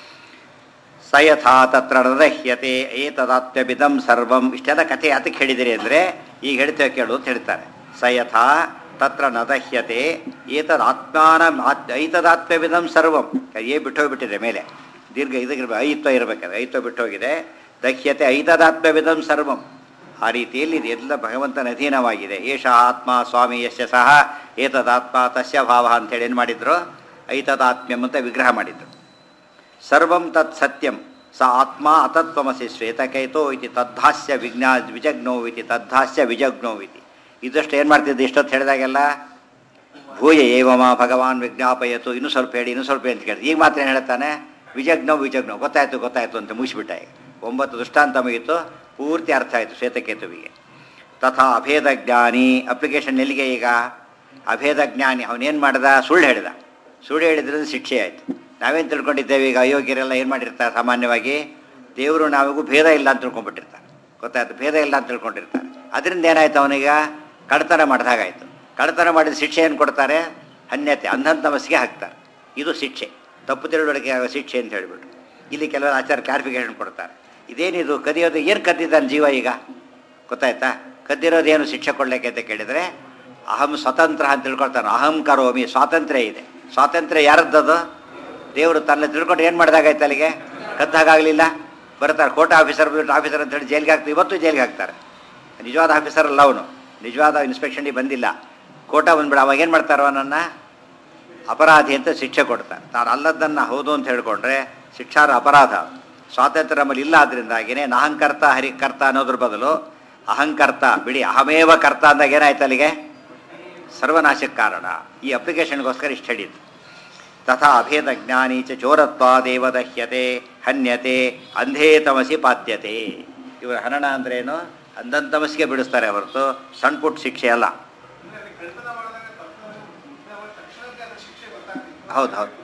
ಸ ಯಥಾ ತತ್ರ ನದಹ್ಯತೆ ಏತದಾತ್ಮ್ಯಬಿದಂ ಸರ್ವಂ ಇಷ್ಟೆಲ್ಲ ಕಥೆ ಯಾತಕ್ಕೆ ಹೇಳಿದಿರಿ ಅಂದರೆ ಈಗ ಹೇಳ್ತೇವೆ ಕೇಳು ಅಂತ ಹೇಳ್ತಾರೆ ಸ ಯಥಾ ತತ್ರ ನದಹ್ಯತೆ ಏತದ್ ಆತ್ಮಾನ ಐತದಾತ್ಮ್ಯವಿದಂ ಸರ್ವಂ ಏ ಬಿಟ್ಟೋಗ್ಬಿಟ್ಟಿದೆ ಮೇಲೆ ದೀರ್ಘ ಇದಕ್ಕೆ ಐತ್ವ ಇರಬೇಕಾದ್ರೆ ಐತ್ವ ಬಿಟ್ಟೋಗಿದೆ ದಹ್ಯತೆ ಐತದಾತ್ಮ್ಯವಿದಂ ಸರ್ವಂ ಆ ರೀತಿಯಲ್ಲಿ ಇದು ಎಲ್ಲ ಭಗವಂತನ ಅಧೀನವಾಗಿದೆ ಏಷ ಆತ್ಮ ಸ್ವಾಮಿ ಯಶ ಸಹ ಏತದಾತ್ಮ ತಸ್ಯ ಭಾವ ಅಂತೇಳಿ ಏನು ಮಾಡಿದ್ರು ಐತದಾತ್ಮ್ಯಂ ಅಂತ ವಿಗ್ರಹ ಮಾಡಿದ್ರು ಸರ್ವಂ ತತ್ ಸತ್ಯಂ ಸ ಆತ್ಮ ಅತತ್ವಮಸಿ ಶ್ವೇತಕೈತೋ ಇತಿ ತದ್ಧಾಸ್ಯ ವಿಜ್ಞಾ ವಿಜಗ್ನೋ ಇತಿ ತದ್ಧಾಸ್ಯ ವಿಜಗ್ನೋ ಇತಿ ಇದಷ್ಟು ಏನು ಮಾಡ್ತಿದ್ದೆ ಇಷ್ಟೊತ್ತು ಹೇಳಿದಾಗೆಲ್ಲ ಭೂಯ ಏವಮ ಭಗವಾನ್ ವಿಜ್ಞಾಪಯತು ಇನ್ನೂ ಸ್ವಲ್ಪ ಹೇಳಿ ಇನ್ನೂ ಸ್ವಲ್ಪ ಹೇಳಿ ಅಂತ ಕೇಳಿದೆ ಈಗ ಮಾತ್ರ ಏನು ಹೇಳ್ತಾನೆ ವಿಜಗ್ನೋ ವಿಜಗ್ನೋ ಗೊತ್ತಾಯ್ತು ಗೊತ್ತಾಯ್ತು ಅಂತ ಮುಗಿಸ್ಬಿಟ್ಟ ಈಗ ಒಂಬತ್ತು ದೃಷ್ಟಾಂತ ಮುಗೀತು ಪೂರ್ತಿ ಅರ್ಥ ಆಯಿತು ಶ್ವೇತಕೇತುವಿಗೆ ತಥಾ ಅಭೇದ ಜ್ಞಾನಿ ಅಪ್ಲಿಕೇಶನ್ ಎಲ್ಲಿಗೆ ಈಗ ಅಭೇದ ಜ್ಞಾನಿ ಅವನೇನು ಮಾಡ್ದ ಸುಳ್ಳು ಹೇಳಿದ ಸುಳ್ಳು ಹೇಳಿದ್ರಿಂದ ಶಿಕ್ಷೆ ಆಯಿತು ನಾವೇನು ತಿಳ್ಕೊಂಡಿದ್ದೇವೆ ಈಗ ಅಯೋಗ್ಯರೆಲ್ಲ ಏನು ಮಾಡಿರ್ತಾರೆ ಸಾಮಾನ್ಯವಾಗಿ ದೇವರು ನಾವಿಗೂ ಭೇದ ಇಲ್ಲ ಅಂತ ತಿಳ್ಕೊಂಡ್ಬಿಟ್ಟಿರ್ತಾರೆ ಗೊತ್ತಾಯ್ತು ಭೇದ ಇಲ್ಲ ಅಂತ ತಿಳ್ಕೊಂಡಿರ್ತಾರೆ ಅದರಿಂದ ಏನಾಯ್ತು ಅವನಿಗ ಕಳ್ತನ ಮಾಡಿದಾಗಾಯ್ತು ಕಳ್ತನ ಮಾಡಿದ ಶಿಕ್ಷೆ ಏನು ಕೊಡ್ತಾರೆ ಅನ್ಯತೆ ಅಂಧಂತ ತಮಸ್ಸಿಗೆ ಹಾಕ್ತಾರೆ ಇದು ಶಿಕ್ಷೆ ತಪ್ಪು ತಿಳುವಳಿಕೆ ಆಗೋ ಶಿಕ್ಷೆ ಅಂತ ಹೇಳಿಬಿಟ್ಟು ಇಲ್ಲಿ ಕೆಲವರು ಆಚಾರ ಕ್ಲಾರಿಫಿಕೇಶನ್ ಕೊಡ್ತಾರೆ ಇದೇನಿದು ಕದಿಯೋದು ಏನು ಕದ್ದಿದ್ದಾನೆ ಜೀವ ಈಗ ಗೊತ್ತಾಯ್ತಾ ಕದ್ದಿರೋದೇನು ಶಿಕ್ಷೆ ಕೊಡ್ಲಿಕ್ಕೆ ಅಂತ ಕೇಳಿದರೆ ಅಹಂ ಸ್ವತಂತ್ರ ಅಂತ ತಿಳ್ಕೊಳ್ತಾನೆ ಅಹಂ ಕರೋಮಿ ಸ್ವಾತಂತ್ರ್ಯ ಇದೆ ಸ್ವಾತಂತ್ರ್ಯ ಯಾರದ್ದದು ದೇವರು ತನ್ನ ತಿಳ್ಕೊಂಡು ಏನು ಮಾಡಿದಾಗಾಯ್ತು ಅಲ್ಲಿಗೆ ಕದ್ದಾಗಲಿಲ್ಲ ಬರ್ತಾರೆ ಕೋರ್ಟ್ ಆಫೀಸರ್ ಆಫೀಸರ್ ಅಂತ ಹೇಳಿ ಜೈಲಿಗೆ ಹಾಕ್ತಾರೆ ಇವತ್ತು ಜೈಲಿಗೆ ಹಾಕ್ತಾರೆ ನಿಜವಾದ ಆಫೀಸರ್ ಅಲ್ಲ ಅವನು ನಿಜವಾದ ಇನ್ಸ್ಪೆಕ್ಷನ್ಗೆ ಬಂದಿಲ್ಲ ಕೋಟ ಬಂದ್ಬಿಡ ಅವಾಗ ಏನು ಮಾಡ್ತಾರೆ ಅವನನ್ನು ಅಪರಾಧಿ ಅಂತ ಶಿಕ್ಷೆ ಕೊಡ್ತಾರೆ ತಾನು ಅಲ್ಲದನ್ನು ಹೌದು ಅಂತ ಹೇಳ್ಕೊಂಡ್ರೆ ಶಿಕ್ಷಾರ ಅಪರಾಧ ಸ್ವಾತಂತ್ರ್ಯ ನಮ್ಮಲ್ಲಿ ಇಲ್ಲ ಆದ್ರಿಂದಾಗಿನೇ ನಾಹಂಕರ್ತ ಹರಿಕರ್ತ ಅನ್ನೋದ್ರ ಬದಲು ಅಹಂಕರ್ತ ಬಿಡಿ ಅಹಮೇವ ಕರ್ತ ಅಂದಾಗ ಏನಾಯ್ತು ಅಲ್ಲಿಗೆ ಸರ್ವನಾಶಕ್ಕೆ ಕಾರಣ ಈ ಅಪ್ಲಿಕೇಶನ್ಗೋಸ್ಕರ ಇಷ್ಟು ಹೇಳಿದ್ದು ತಥಾ ಅಭೇದ ಜ್ಞಾನಿ ಚ ಚೋರತ್ವಾದೇವ ದಹ್ಯತೆ ಹನ್ಯತೆ ಅಂಧೇ ತಮಸಿ ಪಾತ್ಯತೆ ಇವರ ಹನನ ಅಂದ್ರೇನು ಅಂಧನ್ ತಮಸ್ಸಿಗೆ ಬಿಡಿಸ್ತಾರೆ ಹೊರತು ಸಣ್ಣ ಪುಟ್ಟ ಶಿಕ್ಷೆ ಅಲ್ಲ ಹೌದು ಹೌದು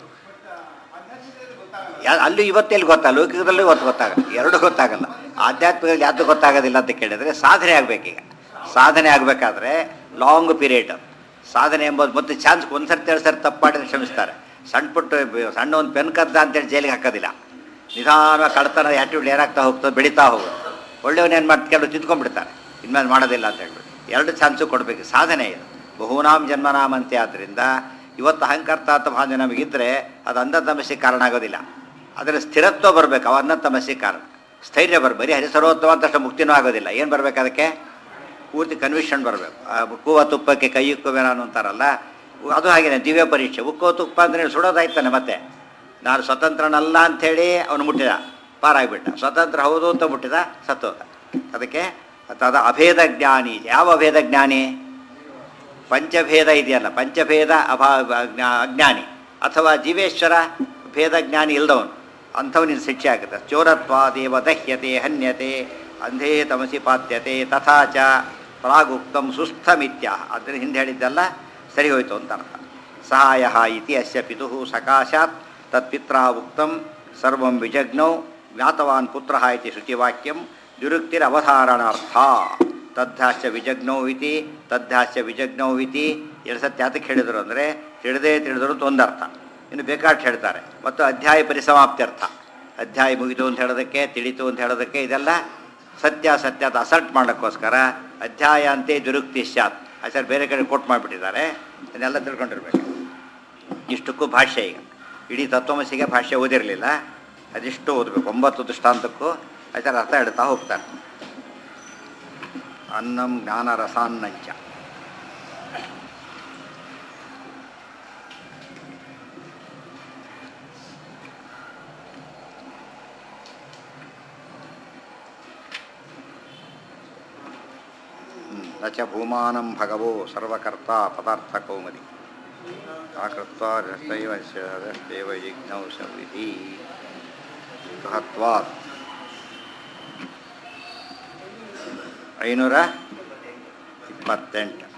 ಯಾ- ಅಲ್ಲೂ ಇವತ್ತೆಲ್ಲಿ ಗೊತ್ತಲ್ಲ ಲೌಕಿಕದಲ್ಲೂ ಇವತ್ತು ಗೊತ್ತಾಗಲ್ಲ ಎರಡು ಗೊತ್ತಾಗಲ್ಲ ಆಧ್ಯಾತ್ಮಿಕದಲ್ಲಿ ಯಾವುದು ಗೊತ್ತಾಗೋದಿಲ್ಲ ಅಂತ ಕೇಳಿದ್ರೆ ಸಾಧನೆ ಆಗಬೇಕೀಗ ಸಾಧನೆ ಆಗಬೇಕಾದ್ರೆ ಲಾಂಗ್ ಪೀರಿಯಡ್ ಸಾಧನೆ ಎಂಬುದು ಮತ್ತೆ ಚಾನ್ಸ್ ಒಂದ್ಸರ್ತಿ ಎರಡು ಸರಿ ತಪ್ಪು ಮಾಡಿದ್ರೆ ಕ್ಷಮಿಸ್ತಾರೆ ಸಣ್ಣ ಪುಟ್ಟ ಬ- ಸಣ್ಣ ಒಂದು ಪೆನ್ ಕದ್ದ ಅಂತೇಳಿ ಜೈಲಿಗೆ ಹಾಕೋದಿಲ್ಲ ನಿಧಾನವಾಗಿ ಕಳ್ತನ ಆ್ಯಕ್ಟಿವಿಟಿ ಏನಾಗ್ತಾ ಹೋಗ್ತದೆ ಬೆಳೀತಾ ಹೋಗೋದು ಒಳ್ಳೆಯವನು ಏನು ಮಾಡ್ತಾ ಕೆಲವು ತಿದ್ಕೊಂಡ್ಬಿಡ್ತಾರೆ ಇನ್ಮೇಲೆ ಮಾಡೋದಿಲ್ಲ ಅಂತ ಹೇಳ್ಬಿಟ್ಟು ಎರಡು ಚಾನ್ಸು ಕೊಡಬೇಕು ಸಾಧನೆ ಇದು ಬಹುನಾಮ್ ಜನ್ಮನಾಮಂತೆ ಆದ್ದರಿಂದ ಇವತ್ತು ಅಹಂಕರ್ತ ಅಂತ ಭಾವನೆ ನಮಗಿದ್ರೆ ಅದು ಅಂಧ ತಮಸ್ಸಿಗೆ ಕಾರಣ ಆಗೋದಿಲ್ಲ ಅದರ ಸ್ಥಿರತ್ವ ಬರಬೇಕು ಅವ ಅನ್ನ ತಮಸ್ಸಿಗೆ ಕಾರಣ ಸ್ಥೈರ್ಯ ಬರ ಬರೀ ಹರಿಸರ್ವೋತ್ತಮ ಅಂತಷ್ಟು ಮುಕ್ತಿನೂ ಆಗೋದಿಲ್ಲ ಏನು ಬರಬೇಕು ಅದಕ್ಕೆ ಪೂರ್ತಿ ಕನ್ವಿಷನ್ ಬರಬೇಕು ಕೂವ ತುಪ್ಪಕ್ಕೆ ಕೈ ಇಕ್ಕುವೇನಾನು ಅಂತಾರಲ್ಲ ಅದು ಹಾಗೇನೆ ದಿವ್ಯ ಪರೀಕ್ಷೆ ಉಕ್ಕೋ ತುಪ್ಪ ಅಂದರೆ ಸುಡೋದಾಯ್ತಾನೆ ಮತ್ತೆ ನಾನು ಸ್ವತಂತ್ರನಲ್ಲ ಅಂಥೇಳಿ ಅವನು ಮುಟ್ಟಿದ ಪಾರಾಗ್ಬಿಟ್ಟ ಸ್ವತಂತ್ರ ಹೌದು ಅಂತ ಮುಟ್ಟಿದ ಸತ್ತೋದ ಅದಕ್ಕೆ ತದ ಅಭೇದ ಜ್ಞಾನಿ ಯಾವ ಅಭೇದ ಜ್ಞಾನಿ ಪಂಚಭೇದ ಇದೆಯಲ್ಲ ಪಂಚಭೇದ ಅಭಾ ಅಜ್ಞಾ- ಅಜ್ಞಾನಿ ಅಥವಾ ಜೀವೇಶ್ವರ ಭೇದ ಜ್ಞಾನಿ ಇಲ್ದವನು ಅಂಥವನಿಗೆ ಶಿಕ್ಷೆ ಆಗುತ್ತೆ ಚೋರತ್ವ ದೇವ ದಹ್ಯತೆ ಹನ್ಯತೆ ಅಂಧೇ ತಮಸಿ ಪಾತ್ಯತೆ ತಥಾ ಚ ಪ್ರಾಗುಕ್ತಂ ಸುಸ್ಥಮಿತ್ಯ ಅದರ ಹಿಂದೆ ಹೇಳಿದ್ದೆಲ್ಲ ಸರಿ ಹೋಯಿತು ಅಂತ ಅರ್ಥ ಸಹಾಯ ಇತಿ ಅಸ್ಯ ಪಿತುಃ ಸಕಾಶಾತ್ ತತ್ಪಿತ್ರಾ ಉಕ್ತಂ ಸರ್ವಂ ವಿಜಗ್ನೌ ಜ್ಞಾತವಾನ್ ಪುತ್ರ ಇತಿ ಶ್ರುತಿವಾಕ್ಯಂ ದುರುಕ್ತಿರವಧಾರಣಾರ್ಥ ತದ್ಧಾಶ್ಚ ವಿಜಗ್ನೌ ಇತಿ ತದ್ಧಾಶ್ಚ ವಿಜಗ್ನೌ ಇತಿ ಎರಡು ಸತ್ಯ ಯಾತಕ್ಕೆ ಹೇಳಿದರು ಅಂದರೆ ತಿಳಿದೇ ತಿಳಿದರು ಅಂತ ಒಂದರ್ಥ ಇನ್ನು ಬೇಕಾಷ್ಟು ಹೇಳ್ತಾರೆ ಮತ್ತು ಅಧ್ಯಾಯ ಪರಿಸಮಾಪ್ತ್ಯರ್ಥ ಅಧ್ಯಾಯ ಮುಗಿತು ಅಂತ ಹೇಳೋದಕ್ಕೆ ತಿಳಿತು ಅಂತ ಹೇಳೋದಕ್ಕೆ ಇದೆಲ್ಲ ಸತ್ಯ ಸತ್ಯ ಅಂತ ಅಸಲ್ಟ್ ಮಾಡೋಕ್ಕೋಸ್ಕರ ಅಧ್ಯಾಯ ಅಂತೆ ದುರುಕ್ತಿ ಸ್ಯಾತ್ ಆಚಾರ್ಯ ಬೇರೆ ಕಡೆ ಕೋಟ್ ಮಾಡಿಬಿಟ್ಟಿದ್ದಾರೆ ಅದನ್ನೆಲ್ಲ ತಿಳ್ಕೊಂಡಿರ್ಬೇಕು ಇಷ್ಟಕ್ಕೂ ಭಾಷ್ಯ ಈಗ ಇಡೀ ತತ್ವಮಸಿಗೆ ಭಾಷ್ಯ ಓದಿರಲಿಲ್ಲ ಅದಿಷ್ಟು ಓದಬೇಕು ಒಂಬತ್ತು ದೃಷ್ಟಾಂತಕ್ಕೂ ಆಚಾರ್ಯ ಅರ್ಥ ಹೇಳ್ತಾ ಹೋಗ್ತಾರೆ ಅನ್ನಂ ಜ್ಞಾನ ರಸಾನ್ನಂಚ ನ ಚ ಭೂಮಾನಂ ಭಗವೋ ಸರ್ವಕರ್ತ ಪದಾರ್ಥ ಕೌಮದಿ ಆಕೃತ್ವ ರಸ್ತೈವ ರಸ್ತೈವ ಜಿಜ್ಞೌ ಸಂವಿಧಿ ಬೃಹತ್ವಾತ್ ಐನೂರ ಇಪ್ಪತ್ತೆಂಟು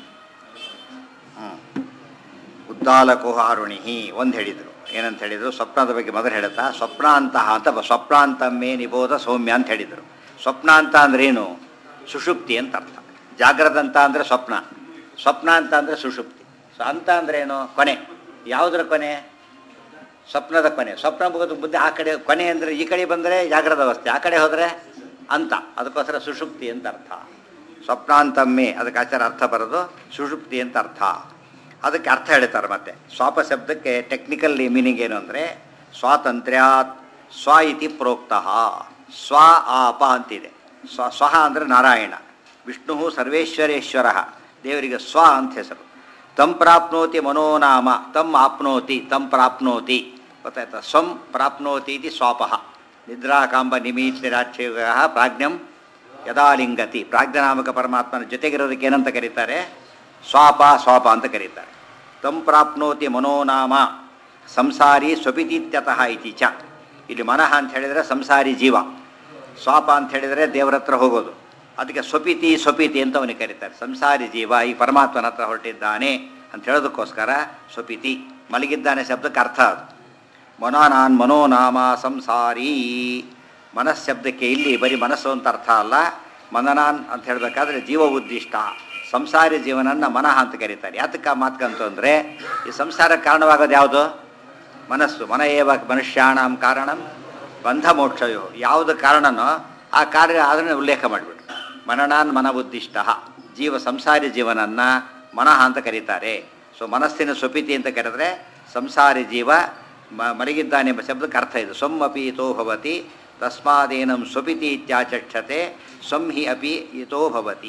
ಹ್ಞೂ ಉದ್ದಾಲಕೋ ಆರುಣಿಹಿ ಒಂದು ಹೇಳಿದರು ಏನಂತ ಹೇಳಿದರು ಸ್ವಪ್ನದ ಬಗ್ಗೆ ಮೊದಲು ಹೇಳುತ್ತಾ ಸ್ವಪ್ನ ಅಂತಹ ಅಂತ ಬ- ಸ್ವಪ್ನಾಂತಮ್ಮೇ ನಿಬೋಧ ಸೌಮ್ಯ ಅಂತ ಹೇಳಿದರು ಸ್ವಪ್ನ ಅಂತ ಅಂದ್ರೇನು ಸುಷುಪ್ತಿ ಅಂತ ಅರ್ಥ ಜಾಗ್ರತ ಅಂತ ಅಂದರೆ ಸ್ವಪ್ನ ಸ್ವಪ್ನ ಅಂತ ಅಂದರೆ ಸುಷುಪ್ತಿ ಸೊ ಅಂತ ಅಂದ್ರೇನು ಕೊನೆ ಯಾವುದರ ಕೊನೆ ಸ್ವಪ್ನದ ಕೊನೆ ಸ್ವಪ್ನ ಮುಗಿದು ಬುದ್ಧಿ ಆ ಕಡೆ ಕೊನೆ ಅಂದರೆ ಈ ಕಡೆ ಬಂದರೆ ಜಾಗ್ರದ ಅವಸ್ಥೆ ಆ ಕಡೆ ಹೋದರೆ ಅಂತ ಅದಕ್ಕೋಸ್ಕರ ಸುಷುಪ್ತಿ ಅಂತ ಅರ್ಥ ಸ್ವಪ್ನಾಂತಮ್ಮೆ ಅದಕ್ಕೆ ಆಚಾರ ಅರ್ಥ ಬರೋದು ಸುಷುಪ್ತಿ ಅಂತ ಅರ್ಥ ಅದಕ್ಕೆ ಅರ್ಥ ಹೇಳ್ತಾರೆ ಮತ್ತೆ ಸ್ವಾಪ ಶಬ್ದಕ್ಕೆ ಟೆಕ್ನಿಕಲ್ ಮೀನಿಂಗ್ ಏನು ಅಂದರೆ ಸ್ವಾತಂತ್ರ್ಯಾತ್ ಸ್ವ ಇತಿ ಪ್ರೋಕ್ತಃ ಸ್ವ ಆಪ ಅಂತಿದೆ ಸ್ವ ಸ್ವಹ ಅಂದರೆ ನಾರಾಯಣ ವಿಷ್ಣು ಸರ್ವೇಶ್ವರೇಶ್ವರ ದೇವರಿಗೆ ಸ್ವ ಅಂತ ಹೆಸರು ತಂ ಪ್ರಾಪ್ನೋತಿ ಮನೋನಾಮ ತಮ್ ಆಪ್ನೋತಿ ತಮ್ ಪ್ರಾಪ್ನೋತಿ ಗೊತ್ತಾಯ್ತಾ ಸ್ವಂ ಪ್ರಾಪ್ನೋತಿ ಇತಿ ಸ್ವಾಪಃ ನಿದ್ರಾಕಾಂಬ ನಿಮಿತ್ತಿರಾಕ್ಷೇಯ ಪ್ರಾಜ್ಞಂ ಯದಾಲಿಂಗತಿ ಪ್ರಾಜ್ಞನಾಮಕ ಪರಮಾತ್ಮನ ಜೊತೆಗಿರೋದಕ್ಕೆ ಏನಂತ ಕರೀತಾರೆ ಸ್ವಾಪ ಸ್ವಾಪ ಅಂತ ಕರೀತಾರೆ ತಂ ಪ್ರಾಪ್ನೋತಿ ಮನೋನಾಮ ಸಂಸಾರಿ ಸ್ವಪಿತೀತ್ಯತಃ ಇತಿ ಚ ಇಲ್ಲಿ ಮನಃ ಅಂತ ಹೇಳಿದರೆ ಸಂಸಾರಿ ಜೀವ ಸ್ವಾಪ ಅಂತ ಹೇಳಿದರೆ ದೇವರ ಹತ್ರ ಹೋಗೋದು ಅದಕ್ಕೆ ಸ್ವಪಿತಿ ಸ್ವಪಿತಿ ಅಂತ ಅವನಿಗೆ ಕರೀತಾರೆ ಸಂಸಾರಿ ಜೀವ ಈ ಪರಮಾತ್ಮನ ಹತ್ರ ಹೊರಟಿದ್ದಾನೆ ಅಂತ ಹೇಳೋದಕ್ಕೋಸ್ಕರ ಸ್ವಪಿತಿ ಮಲಗಿದ್ದಾನೆ ಶಬ್ದಕ್ಕೆ ಅರ್ಥ ಅದು ಮನೋನಾನ್ ಮನೋನಾಮ ಸಂಸಾರಿ ಮನಸ್ಶಬ್ದಕ್ಕೆ ಇಲ್ಲಿ ಬರೀ ಮನಸ್ಸು ಅಂತ ಅರ್ಥ ಅಲ್ಲ ಮನನಾನ್ ಅಂತ ಹೇಳಬೇಕಾದ್ರೆ ಜೀವ ಉದ್ದಿಷ್ಟ ಸಂಸಾರಿ ಜೀವನನ್ನ ಮನಃ ಅಂತ ಕರೀತಾರೆ ಯಾತಕ್ಕೆ ಆ ಮಾತ್ಕಂತು ಅಂದರೆ ಈ ಸಂಸಾರ ಕಾರಣವಾಗೋದು ಯಾವುದು ಮನಸ್ಸು ಮನ ಏವ ಮನುಷ್ಯಾಣಂ ಕಾರಣಂ ಬಂಧ ಮೋಕ್ಷಯೋ ಯಾವುದು ಕಾರಣನೋ ಆ ಕಾರ್ಯ ಅದನ್ನು ಉಲ್ಲೇಖ ಮಾಡಿಬಿಟ್ರು ಮನನಾನ್ ಮನ ಉದ್ದಿಷ್ಟ ಜೀವ ಸಂಸಾರಿ ಜೀವನನ್ನ ಮನಃ ಅಂತ ಕರೀತಾರೆ ಸೊ ಮನಸ್ಸಿನ ಸ್ವಪಿತಿ ಅಂತ ಕರೆದ್ರೆ ಸಂಸಾರಿ ಜೀವ ಮ ಮಲಗಿದ್ದಾನೆ ಎಂಬ ಶಬ್ದಕ್ಕೆ ಅರ್ಥ ಇದು ಸ್ವಂ ಅಪಿ ಇತೋ ಭವತಿ ತಸ್ಮಾದೇನಂ ಸ್ವಪಿತಿ ಇತ್ಯಾಚಕ್ಷತೆ ಸ್ವಂ ಹಿ ಅಪಿ ಇತೋ ಭವತಿ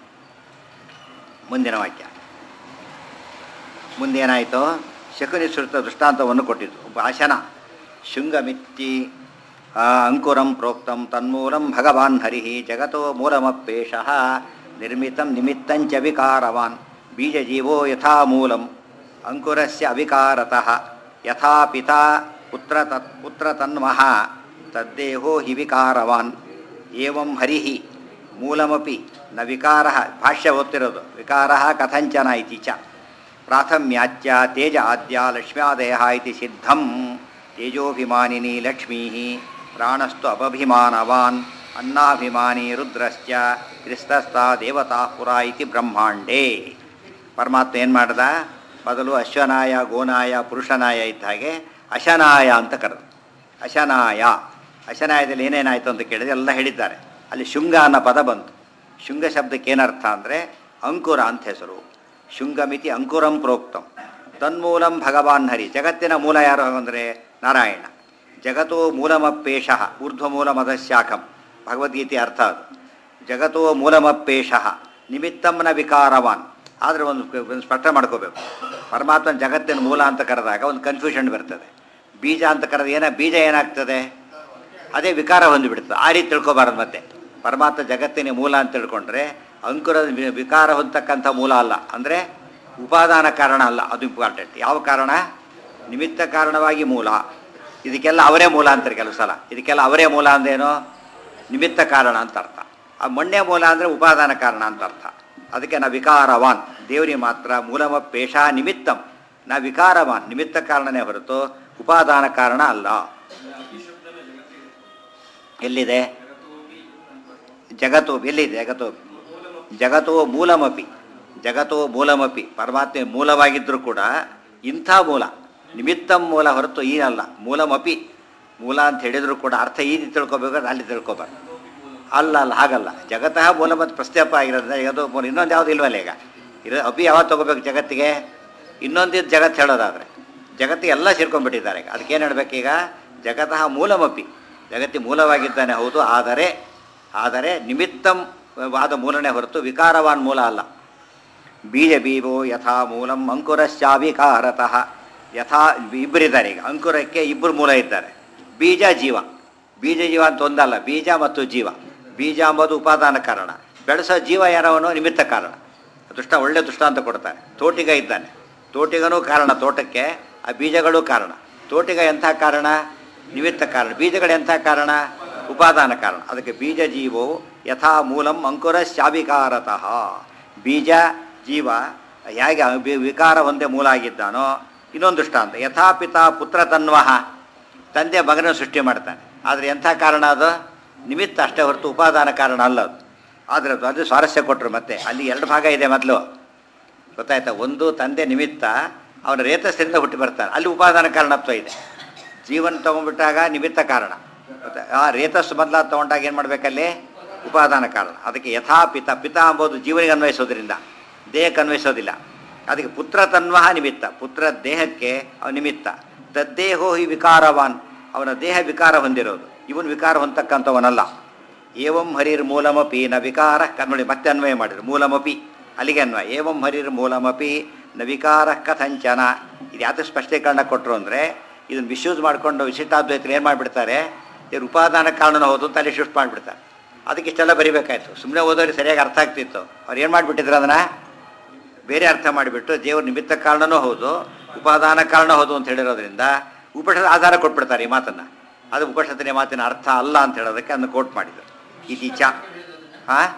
ಮುಂದಿನ ವಾಕ್ಯ ಮುಂದೇನಾಯಿತು ಶಕುನಿ ಶ್ರುತ ದೃಷ್ಟಾಂತವನ್ನು ಕೊಟ್ಟಿದ್ದು ಒಬ್ಬ ಆಶನ ಶೃಂಗಮಿತ್ತಿ ಆ, ಅಂಕುರಂ ಪ್ರೋಕ್ತಂ ತನ್ಮೂಲಂ ಭಗವಾನ್ ಹರಿ ಜಗತೋ ಮೂಲಮಪ್ಪೇಶ ನಿರ್ಮಿತಂ ನಿಮಿತ್ತಂಚ ವಿಕಾರವಾನ್ ಬೀಜಜೀವೋ ಯಥಾ ಮೂಲಂ ಅಂಕುರಸ್ಯ ಅವಿಕಾರತಃ ಯಥಾ ಪಿತಾ ಪುತ್ರ ತತ್ ಪುತ್ರ ತನ್ಮಃ ತದ್ದೇಹೋ ಹಿ ವಿಕಾರವಾನ್ ಏವಂ ಹರಿ ಮೂಲಮಪಿ ನ ವಿಕಾರ ಭಾಷ್ಯ ಓದ್ತಿರೋದು ವಿಕಾರ ಕಥಂಚನ ಇತಿ ಚ ಪ್ರಾಥಮ್ಯಾಚ್ಯ ತೇಜ ಆದ್ಯ ಲಕ್ಷ್ಮ್ಯಾದಯ ಇತಿ ಸಿದ್ಧಂ ತೇಜೋಭಿಮಾನಿನಿ ಲಕ್ಷ್ಮೀ ಪ್ರಾಣಸ್ತು ಅಪಭಿಮಾನವಾನ್ ಅನ್ನಾಭಿಮಾನಿ ರುದ್ರಶ್ಚ ಕ್ರಿಸ್ತಸ್ತ ದೇವತಾ ಪುರ ಇತಿ ಬ್ರಹ್ಮಾಂಡೇ ಪರಮಾತ್ಮ ಏನು ಮಾಡ್ದ ಮೊದಲು ಅಶ್ವನಾಯ ಗೋನಾಯ ಪುರುಷನಾಯ ಇದ್ದ ಹಾಗೆ ಅಶನಾಯ ಅಂತ ಕರೆದು ಅಶನಾಯ ಅಶನಾಯದಲ್ಲಿ ಏನೇನಾಯಿತು ಅಂತ ಕೇಳಿದ್ರೆ ಎಲ್ಲ ಹೇಳಿದ್ದಾರೆ ಅಲ್ಲಿ ಶುಂಗ ಅನ್ನೋ ಪದ ಬಂತು ಶುಂಗ ಶಬ್ದಕ್ಕೆ ಏನರ್ಥ ಅಂದರೆ ಅಂಕುರ ಅಂತ ಹೆಸರು ಶುಂಗಮಿತಿ ಅಂಕುರಂ ಪ್ರೋಕ್ತಂ ತನ್ಮೂಲಂ ಭಗವಾನ್ ಹರಿ ಜಗತ್ತಿನ ಮೂಲ ಯಾರು ಅಂದರೆ ನಾರಾಯಣ ಜಗತೋ ಮೂಲಮಪ್ಪೇಶ ಊರ್ಧ್ವಮೂಲ ಮದಶಾಖಂ ಭಗವದ್ಗೀತೆ ಅರ್ಥ ಅದು ಜಗತೋ ಮೂಲಮಪ್ಪೇಶ ನಿಮಿತ್ತಂನ ವಿಕಾರವಾನ್ ಆದರೆ ಒಂದು ಒಂದು ಸ್ಪಷ್ಟ ಮಾಡ್ಕೋಬೇಕು ಪರಮಾತ್ಮನ ಜಗತ್ತಿನ ಮೂಲ ಅಂತ ಕರೆದಾಗ ಒಂದು ಕನ್ಫ್ಯೂಷನ್ ಬರ್ತದೆ ಬೀಜ ಅಂತ ಕರೆದ ಏನ ಬೀಜ ಏನಾಗ್ತದೆ ಅದೇ ವಿಕಾರ ಹೊಂದಿಬಿಡ್ತದೆ ಆ ರೀತಿ ತಿಳ್ಕೊಬಾರದು ಮತ್ತೆ ಪರಮಾತ್ಮ ಜಗತ್ತಿನ ಮೂಲ ಅಂತ ತಿಳ್ಕೊಂಡ್ರೆ ಅಂಕುರದ ವಿ- ವಿಕಾರ ಹೊಂದತಕ್ಕಂಥ ಮೂಲ ಅಲ್ಲ ಅಂದರೆ ಉಪಾದಾನ ಕಾರಣ ಅಲ್ಲ ಅದು ಇಂಪಾರ್ಟೆಂಟ್ ಯಾವ ಕಾರಣ ನಿಮಿತ್ತ ಕಾರಣವಾಗಿ ಮೂಲ ಇದಕ್ಕೆಲ್ಲ ಅವರೇ ಮೂಲ ಅಂತಾರೆ ಕೆಲವು ಸಲ ಇದಕ್ಕೆಲ್ಲ ಅವರೇ ಮೂಲ ಅಂದೇನು ನಿಮಿತ್ತ ಕಾರಣ ಅಂತ ಅರ್ಥ ಆ ಮಣ್ಣೆ ಮೂಲ ಅಂದರೆ ಉಪಾದಾನ ಕಾರಣ ಅಂತ ಅರ್ಥ ಅದಕ್ಕೆ ನಾ ವಿಕಾರವಾನ್ ದೇವರಿಗೆ ಮಾತ್ರ ಮೂಲಮಪೇಶ ನಿಮಿತ್ತಂ ನಾ ವಿಕಾರವಾನ್ ನಿಮಿತ್ತ ಕಾರಣನೇ ಹೊರತು ಉಪಾದಾನ ಕಾರಣ ಅಲ್ಲ ಎಲ್ಲಿದೆ ಜಗತ್ತು ಎಲ್ಲಿದೆ ಜಗತ್ತು ಜಗತ್ತೋ ಮೂಲಮಪಿ ಜಗತ್ತೋ ಮೂಲಮಪಿ ಪರಮಾತ್ಮೆ ಮೂಲವಾಗಿದ್ದರೂ ಕೂಡ ಇಂಥ ಮೂಲ ನಿಮಿತ್ತಂ ಮೂಲ ಹೊರತು ಏನಲ್ಲ ಮೂಲಮಪಿ ಮೂಲ ಅಂತ ಹೇಳಿದ್ರು ಕೂಡ ಅರ್ಥ ಈ ರೀತಿ ತಿಳ್ಕೊಬೇಕಾದ್ರೆ ಅಲ್ಲಿ ತಿಳ್ಕೊಬಾರ್ದು ಅಲ್ಲ ಅಲ್ಲ ಹಾಗಲ್ಲ ಜಗತ್ತಃ ಮೂಲ ಮತ್ತು ಪ್ರಸ್ತಾಪ ಆಗಿರೋದ್ರಿಂದ ಜಗತ್ತು ಮೂಲ ಇನ್ನೊಂದು ಯಾವುದು ಇಲ್ವಲ್ಲ ಈಗ ಇರೋ ಅಪಿ ಯಾವಾಗ ತಗೋಬೇಕು ಜಗತ್ತಿಗೆ ಇನ್ನೊಂದಿದ್ದು ಜಗತ್ತು ಹೇಳೋದಾದರೆ ಜಗತ್ತಿಗೆ ಎಲ್ಲ ಸೇರ್ಕೊಂಡ್ಬಿಟ್ಟಿದ್ದಾರೆ ಈಗ ಅದಕ್ಕೇನು ಹೇಳ್ಬೇಕೀಗ ಜಗತಃ ಮೂಲಮಪಿ ಜಗತ್ತಿ ಮೂಲವಾಗಿದ್ದಾನೆ ಹೌದು ಆದರೆ ಆದರೆ ನಿಮಿತ್ತಂ ವಾದ ಮೂಲನೇ ಹೊರತು ವಿಕಾರವಾನ್ ಮೂಲ ಅಲ್ಲ ಬೀಜ ಬೀವೋ ಯಥಾ ಮೂಲಂ ಅಂಕುರಶ್ಚಾವಿಕಾರತಃ ಯಥಾ ಇಬ್ಬರಿದ್ದಾರೆ ಈಗ ಅಂಕುರಕ್ಕೆ ಇಬ್ಬರು ಮೂಲ ಇದ್ದಾರೆ ಬೀಜ ಜೀವ ಬೀಜ ಜೀವ ಅಂತ ಒಂದಲ್ಲ ಬೀಜ ಮತ್ತು ಜೀವ ಬೀಜ ಅಂಬೋದು ಉಪಾದಾನ ಕಾರಣ ಬೆಳೆಸೋ ಜೀವ ಯಾರವನು ನಿಮಿತ್ತ ಕಾರಣ ದುಷ್ಟ ಒಳ್ಳೆ ದೃಷ್ಟಾಂತ ಕೊಡ್ತಾರೆ ತೋಟಿಗ ಇದ್ದಾನೆ ತೋಟಿಗನೂ ಕಾರಣ ತೋಟಕ್ಕೆ ಆ ಬೀಜಗಳು ಕಾರಣ ತೋಟಿಗ ಎಂಥ ಕಾರಣ ನಿಮಿತ್ತ ಕಾರಣ ಬೀಜಗಳು ಎಂಥ ಕಾರಣ ಉಪಾದಾನ ಕಾರಣ ಅದಕ್ಕೆ ಬೀಜ ಜೀವೋ ಯಥಾ ಮೂಲಂ ಅಂಕುರ ಶಾವಿಕಾರತಃ ಬೀಜ ಜೀವ ಹೇಗೆ ವಿ- ವಿಕಾರ ಒಂದೇ ಮೂಲ ಆಗಿದ್ದಾನೋ ಇನ್ನೊಂದು ದೃಷ್ಟಾಂತ ಯಥಾ ಪಿತಾ ಪುತ್ರ ತನ್ವಹ ತಂದೆ ಮಗನ ಸೃಷ್ಟಿ ಮಾಡ್ತಾನೆ ಆದರೆ ಎಂಥ ಕಾರಣ ಅದು ನಿಮಿತ್ತ ಅಷ್ಟೇ ಹೊರತು ಉಪಾದಾನ ಕಾರಣ ಅಲ್ಲ ಅದು ಆದರೆ ಅದು ಅದು ಸ್ವಾರಸ್ಯ ಕೊಟ್ಟರು ಮತ್ತೆ ಅಲ್ಲಿ ಎರಡು ಭಾಗ ಇದೆ ಮೊದಲು ಗೊತ್ತಾಯ್ತಾ ಒಂದು ತಂದೆ ನಿಮಿತ್ತ ಅವನ ರೇತಸ್ಸಿಂದ ಹುಟ್ಟಿ ಬರ್ತಾನೆ ಅಲ್ಲಿ ಉಪಾದಾನ ಕಾರಣತ್ವ ಇದೆ ಜೀವನ ತೊಗೊಂಡ್ಬಿಟ್ಟಾಗ ನಿಮಿತ್ತ ಕಾರಣ ಗೊತ್ತಾ? ಆ ರೇತಸ್ಸು ಬದಲ ತೊಗೊಂಡಾಗ ಏನು ಮಾಡಬೇಕಲ್ಲಿ ಉಪಾದಾನ ಕಾರಣ ಅದಕ್ಕೆ ಯಥಾ ಪಿತ ಪಿತ ಅಂಬೋದು ಜೀವನಿಗೆ ಅನ್ವಯಿಸೋದ್ರಿಂದ ದೇಹಕ್ಕೆ ಅನ್ವಯಿಸೋದಿಲ್ಲ ಅದಕ್ಕೆ ಪುತ್ರ ತನ್ವಹ ನಿಮಿತ್ತ ಪುತ್ರ ದೇಹಕ್ಕೆ ಅವ ನಿಮಿತ್ತ ತದ್ದೇಹೋ ಹಿ ವಿಕಾರವಾನ್ ಅವನ ದೇಹ ವಿಕಾರ ಹೊಂದಿರೋದು ಇವನು ವಿಕಾರ ಹೊಂದತಕ್ಕಂಥವನಲ್ಲ ಏವಂ ಹರಿರ್ ಮೂಲಮಪಿ ನ ವಿಕಾರ ಕನ್ನಡಿ ಮತ್ತೆ ಅನ್ವಯ ಮಾಡಿದ್ರು ಮೂಲಮಪಿ ಅಲ್ಲಿಗೆ ಅನ್ವಯ ಏವಂ ಹರಿರ್ ಮೂಲಮಪಿ ನ ವಿಕಾರ ಕಥಂಚನ ಇದು ಯಾವುದು ಸ್ಪಷ್ಟೀಕರಣ ಕೊಟ್ಟರು ಅಂದರೆ ಇದನ್ನು ಮಿಸ್ಯೂಸ್ ಮಾಡಿಕೊಂಡು ವಿಶಿಷ್ಟಾದ್ವೈತರು ಏನು ಮಾಡಿಬಿಡ್ತಾರೆ ಇವ್ರು ಉಪಾದಾನ ಕಾರಣನ ಹೋದು ಅಂತ ಅಲ್ಲಿ ಶಿಫ್ಟ್ ಮಾಡಿಬಿಡ್ತಾರೆ ಅದಕ್ಕೆ ಇಷ್ಟೆಲ್ಲ ಬರಿಬೇಕಾಯ್ತು ಸುಮ್ಮನೆ ಓದೋರಿಗೆ ಸರಿಯಾಗಿ ಅರ್ಥ ಆಗ್ತಿತ್ತು ಅವ್ರು ಏನು ಮಾಡಿಬಿಟ್ಟಿದ್ರು ಅದನ್ನು ಬೇರೆ ಅರ್ಥ ಮಾಡಿಬಿಟ್ಟು ದೇವ್ರ ನಿಮಿತ್ತ ಕಾರಣನೂ ಹೌದು ಉಪಾದಾನ ಕಾರಣ ಹೌದು ಅಂತ ಹೇಳಿರೋದ್ರಿಂದ ಉಪನಿಷತ್ ಆಧಾರ ಕೊಟ್ಬಿಡ್ತಾರೆ ಈ ಮಾತನ್ನು ಅದು ಉಪನಿಷತ್ತಿನ ಮಾತಿನ ಅರ್ಥ ಅಲ್ಲ ಅಂತ ಹೇಳೋದಕ್ಕೆ ಅದನ್ನು ಕೋಟ್ ಮಾಡಿದ್ರು ಇತೀಚ ಹಾಂ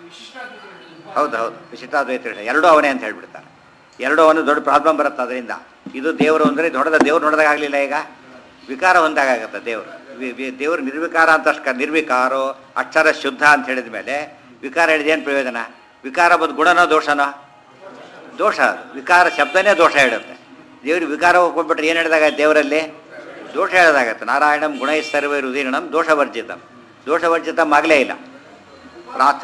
ಹೌದು ಹೌದು ವಿಶಿಷ್ಟಾದ್ವೈತ ಹೇಳಿ ಎರಡೂ ಅವನೇ ಅಂತ ಹೇಳ್ಬಿಡ್ತಾರೆ ಎರಡೂ ಅವನು ದೊಡ್ಡ ಪ್ರಾಬ್ಲಮ್ ಬರುತ್ತೆ ಅದರಿಂದ ಇದು ದೇವರು ಅಂದರೆ ದೊಡ್ಡದ ದೇವ್ರು ನೋಡಿದಾಗ ಆಗಲಿಲ್ಲ ಈಗ ವಿಕಾರ ಹೊಂದಾಗತ್ತೆ ದೇವರು ವಿ- ವಿ- ದೇವರು ನಿರ್ವಿಕಾರ ಅಂತ ಅಷ್ಟು ನಿರ್ವಿಕಾರೋ ಅಕ್ಷರ ಶುದ್ಧ ಅಂತ ಹೇಳಿದ ಮೇಲೆ ವಿಕಾರ ಹೇಳಿದ ಏನು ಪ್ರಯೋಜನ ವಿಕಾರ ಬಂದು ಗುಣನೋ ದೋಷನೋ ದೋಷ ಅದು ವಿಕಾರ ಶಬ್ದನೇ ದೋಷ ಹೇಳುತ್ತೆ ದೇವ್ರಿಗೆ ವಿಕಾರ ಹೋಗ್ಬಿಟ್ರೆ ಏನು ಹೇಳಿದಾಗ ದೇವರಲ್ಲಿ ದೋಷ ಹೇಳೋದಾಗತ್ತೆ ನಾರಾಯಣಂ ಗುಣ ಸರ್ವೇ ರುದೀರ್ಣಂ ದೋಷವರ್ಜಿತಂ ದೋಷವರ್ಜಿತಂ ಆಗಲೇ ಇಲ್ಲ ಪ್ರಾರ್ಥ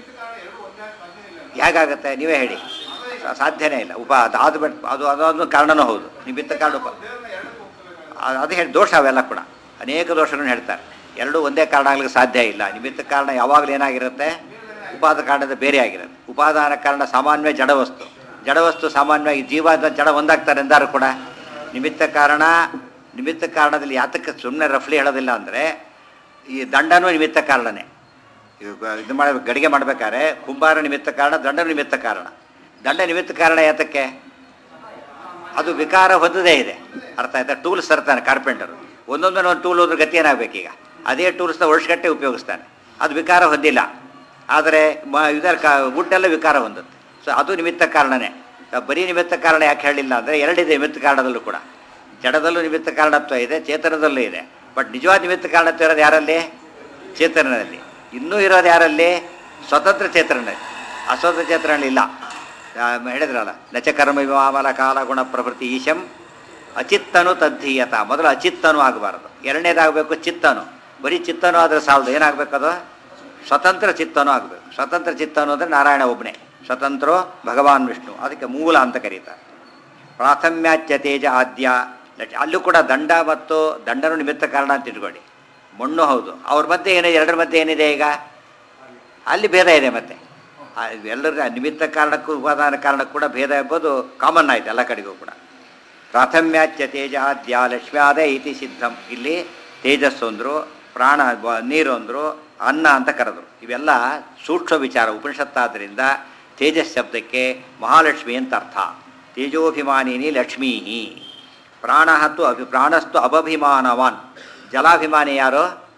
ಹೇಗಾಗತ್ತೆ ನೀವೇ ಹೇಳಿ ಸಾ- ಸಾಧ್ಯನೇ ಇಲ್ಲ ಉಪ ಅದು ಅದು ಬಿಟ್ಟು ಅದು ಅದೊಂದು ಕಾರಣನೂ ಹೌದು ನಿಮಿತ್ತ ಕಾರಣ ಉಪ ಆ- ಅದು ಹೇಳಿ ದೋಷ ಅವೆಲ್ಲ ಕೂಡ ಅನೇಕ ದೋಷಗಳನ್ನು ಹೇಳ್ತಾರೆ ಎರಡೂ ಒಂದೇ ಕಾರಣ ಆಗ್ಲಿಕ್ಕೆ ಸಾಧ್ಯ ಇಲ್ಲ ನಿಮಿತ್ತ ಕಾರಣ ಯಾವಾಗಲೂ ಏನಾಗಿರುತ್ತೆ ಉಪಾದ ಕಾರಣದ ಬೇರೆ ಆಗಿರುತ್ತೆ ಉಪಾದಾನ ಕಾರಣ ಸಾಮಾನ್ಯ ಜಡವಸ್ತು ಜಡವಸ್ತು ಸಾಮಾನ್ಯವಾಗಿ ಜೀವ ಅಂತ ಜಡ ಒಂದಾಗ್ತಾರೆ ಎಂದಾರು ಕೂಡ ನಿಮಿತ್ತ ಕಾರಣ ನಿಮಿತ್ತ ಕಾರಣದಲ್ಲಿ ಯಾತಕ್ಕೆ ಸುಮ್ಮನೆ ರಫ್ಲಿ ಹೇಳೋದಿಲ್ಲ ಅಂದರೆ ಈ ದಂಡನೂ ನಿಮಿತ್ತ ಕಾರಣನೇ ಇವಾಗ ಇದು ಮಾಡ ಗಡಿಗೆ ಮಾಡ್ಬೇಕಾದ್ರೆ ಕುಂಬಾರ ನಿಮಿತ್ತ ಕಾರಣ ದಂಡ ನಿಮಿತ್ತ ಕಾರಣ ದಂಡ ನಿಮಿತ್ತ ಕಾರಣ ಯಾತಕ್ಕೆ ಅದು ವಿಕಾರ ಹೊಂದದೇ ಇದೆ ಅರ್ಥ ಆಯ್ತಾ ಟೂಲ್ಸ್ ತರ್ತಾನೆ ಕಾರ್ಪೆಂಟರು ಒಂದೊಂದನ್ನು ಒಂದು ಟೂಲ್ ಹೋದ್ರೆ ಗತಿ ಏನಾಗಬೇಕೀಗ ಅದೇ ಟೂಲ್ಸ್ನ ವರ್ಷಗಟ್ಟೆ ಉಪಯೋಗಿಸ್ತಾನೆ ಅದು ವಿಕಾರ ಹೊಂದಿಲ್ಲ ಆದರೆ ಮ ಇದರ ಕ ವುಡ್ಡೆಲ್ಲ ವಿಕಾರ ಹೊಂದುತ್ತೆ ಸೊ ಅದು ನಿಮಿತ್ತ ಕಾರಣನೇ ಆ ಬರೀ ನಿಮಿತ್ತ ಕಾರಣ ಯಾಕೆ ಹೇಳಿಲ್ಲ ಅಂದರೆ ಎರಡಿದೆ ನಿಮಿತ್ತ ಕಾರಣದಲ್ಲೂ ಕೂಡ ಜಡದಲ್ಲೂ ನಿಮಿತ್ತ ಕಾರಣತ್ವ ಇದೆ ಚೇತನದಲ್ಲೂ ಇದೆ ಬಟ್ ನಿಜವಾದ ನಿಮಿತ್ತ ಕಾರಣತ್ವ ಇರೋದು ಯಾರಲ್ಲಿ ಚೇತನದಲ್ಲಿ ಇನ್ನೂ ಇರೋದು ಯಾರಲ್ಲಿ ಸ್ವತಂತ್ರ ಚೇತನದಲ್ಲಿ ಅಸ್ವತಂತ್ರ ಚೇತನದಲ್ಲಿ ಇಲ್ಲ ಆ, ಹೇಳಿದ್ರಲ್ಲ ನಚ ಕರ್ಮ ವಿಮಾಮಲ ಕಾಲ ಗುಣ ಪ್ರವೃತ್ತಿ ಈಶಂ ಅಚಿತ್ತನು ತದ್ಧೀಯತ ಮೊದಲು ಅಚಿತ್ತನು ಆಗಬಾರ್ದು ಎರಡನೇದಾಗಬೇಕು ಚಿತ್ತನು ಬರೀ ಚಿತ್ತನು ಆದರೆ ಸಾಲದು ಏನಾಗಬೇಕದು ಸ್ವತಂತ್ರ ಚಿತ್ತನು ಆಗಬೇಕು ಸ್ವತಂತ್ರ ಚಿತ್ತನು ಅಂದರೆ ನಾರಾಯಣ ಒಬ್ಬನೇ ಸ್ವತಂತ್ರೋ ಭಗವಾನ್ ವಿಷ್ಣು ಅದಕ್ಕೆ ಮೂಲ ಅಂತ ಕರೀತಾರೆ ಪ್ರಾಥಮ್ಯಾಚ್ಯ ತೇಜ ಆದ್ಯ ಲಕ್ಷ- ಅಲ್ಲೂ ಕೂಡ ದಂಡ ಮತ್ತು ದಂಡನು ನಿಮಿತ್ತ ಕಾರಣ ಅಂತ ಇಟ್ಕೊಳ್ಳಿ ಮಣ್ಣು ಹೌದು ಅವ್ರ ಮಧ್ಯೆ ಏನಿದೆ ಎರಡರ ಮಧ್ಯೆ ಏನಿದೆ ಈಗ ಅಲ್ಲಿ ಭೇದ ಇದೆ ಮತ್ತೆ ಆ ಎಲ್ಲರ ನಿಮಿತ್ತ ಕಾರಣಕ್ಕೂ ಉಪಾದಾನ ಕಾರಣಕ್ಕೂ ಕೂಡ ಭೇದ ಎಂಬುದು ಕಾಮನ್ ಆಯ್ತು ಎಲ್ಲ ಕಡೆಗೂ ಕೂಡ ಪ್ರಾಥಮ್ಯಾಚ್ಯ ತೇಜಾದ್ಯ ಲಕ್ಷ್ಮ್ಯಾದ ಇತಿ ಸಿದ್ಧಂ ಇಲ್ಲಿ ತೇಜಸ್ಸು ಅಂದರು ಪ್ರಾಣ ಬ- ನೀರು ಅಂದರು ಅನ್ನ ಅಂತ ಕರೆದರು ಇವೆಲ್ಲ ಸೂಕ್ಷ್ಮ ವಿಚಾರ ಉಪನಿಷತ್ತಾದ್ದರಿಂದ ತೇಜಸ್ ಶಬ್ದಕ್ಕೆ ಮಹಾಲಕ್ಷ್ಮಿ ಅಂತ ಅರ್ಥ ತೇಜೋಭಿಮಾನಿನಿ ಲಕ್ಷ್ಮೀ ಪ್ರಾಣ ಹತ್ತು ಅಭಿ ಪ್ರಾಣಸ್ತು ಅಭಭಿಮಾನವಾನ್ ಜಲಾಭಿಮಾನಿ ಯಾರು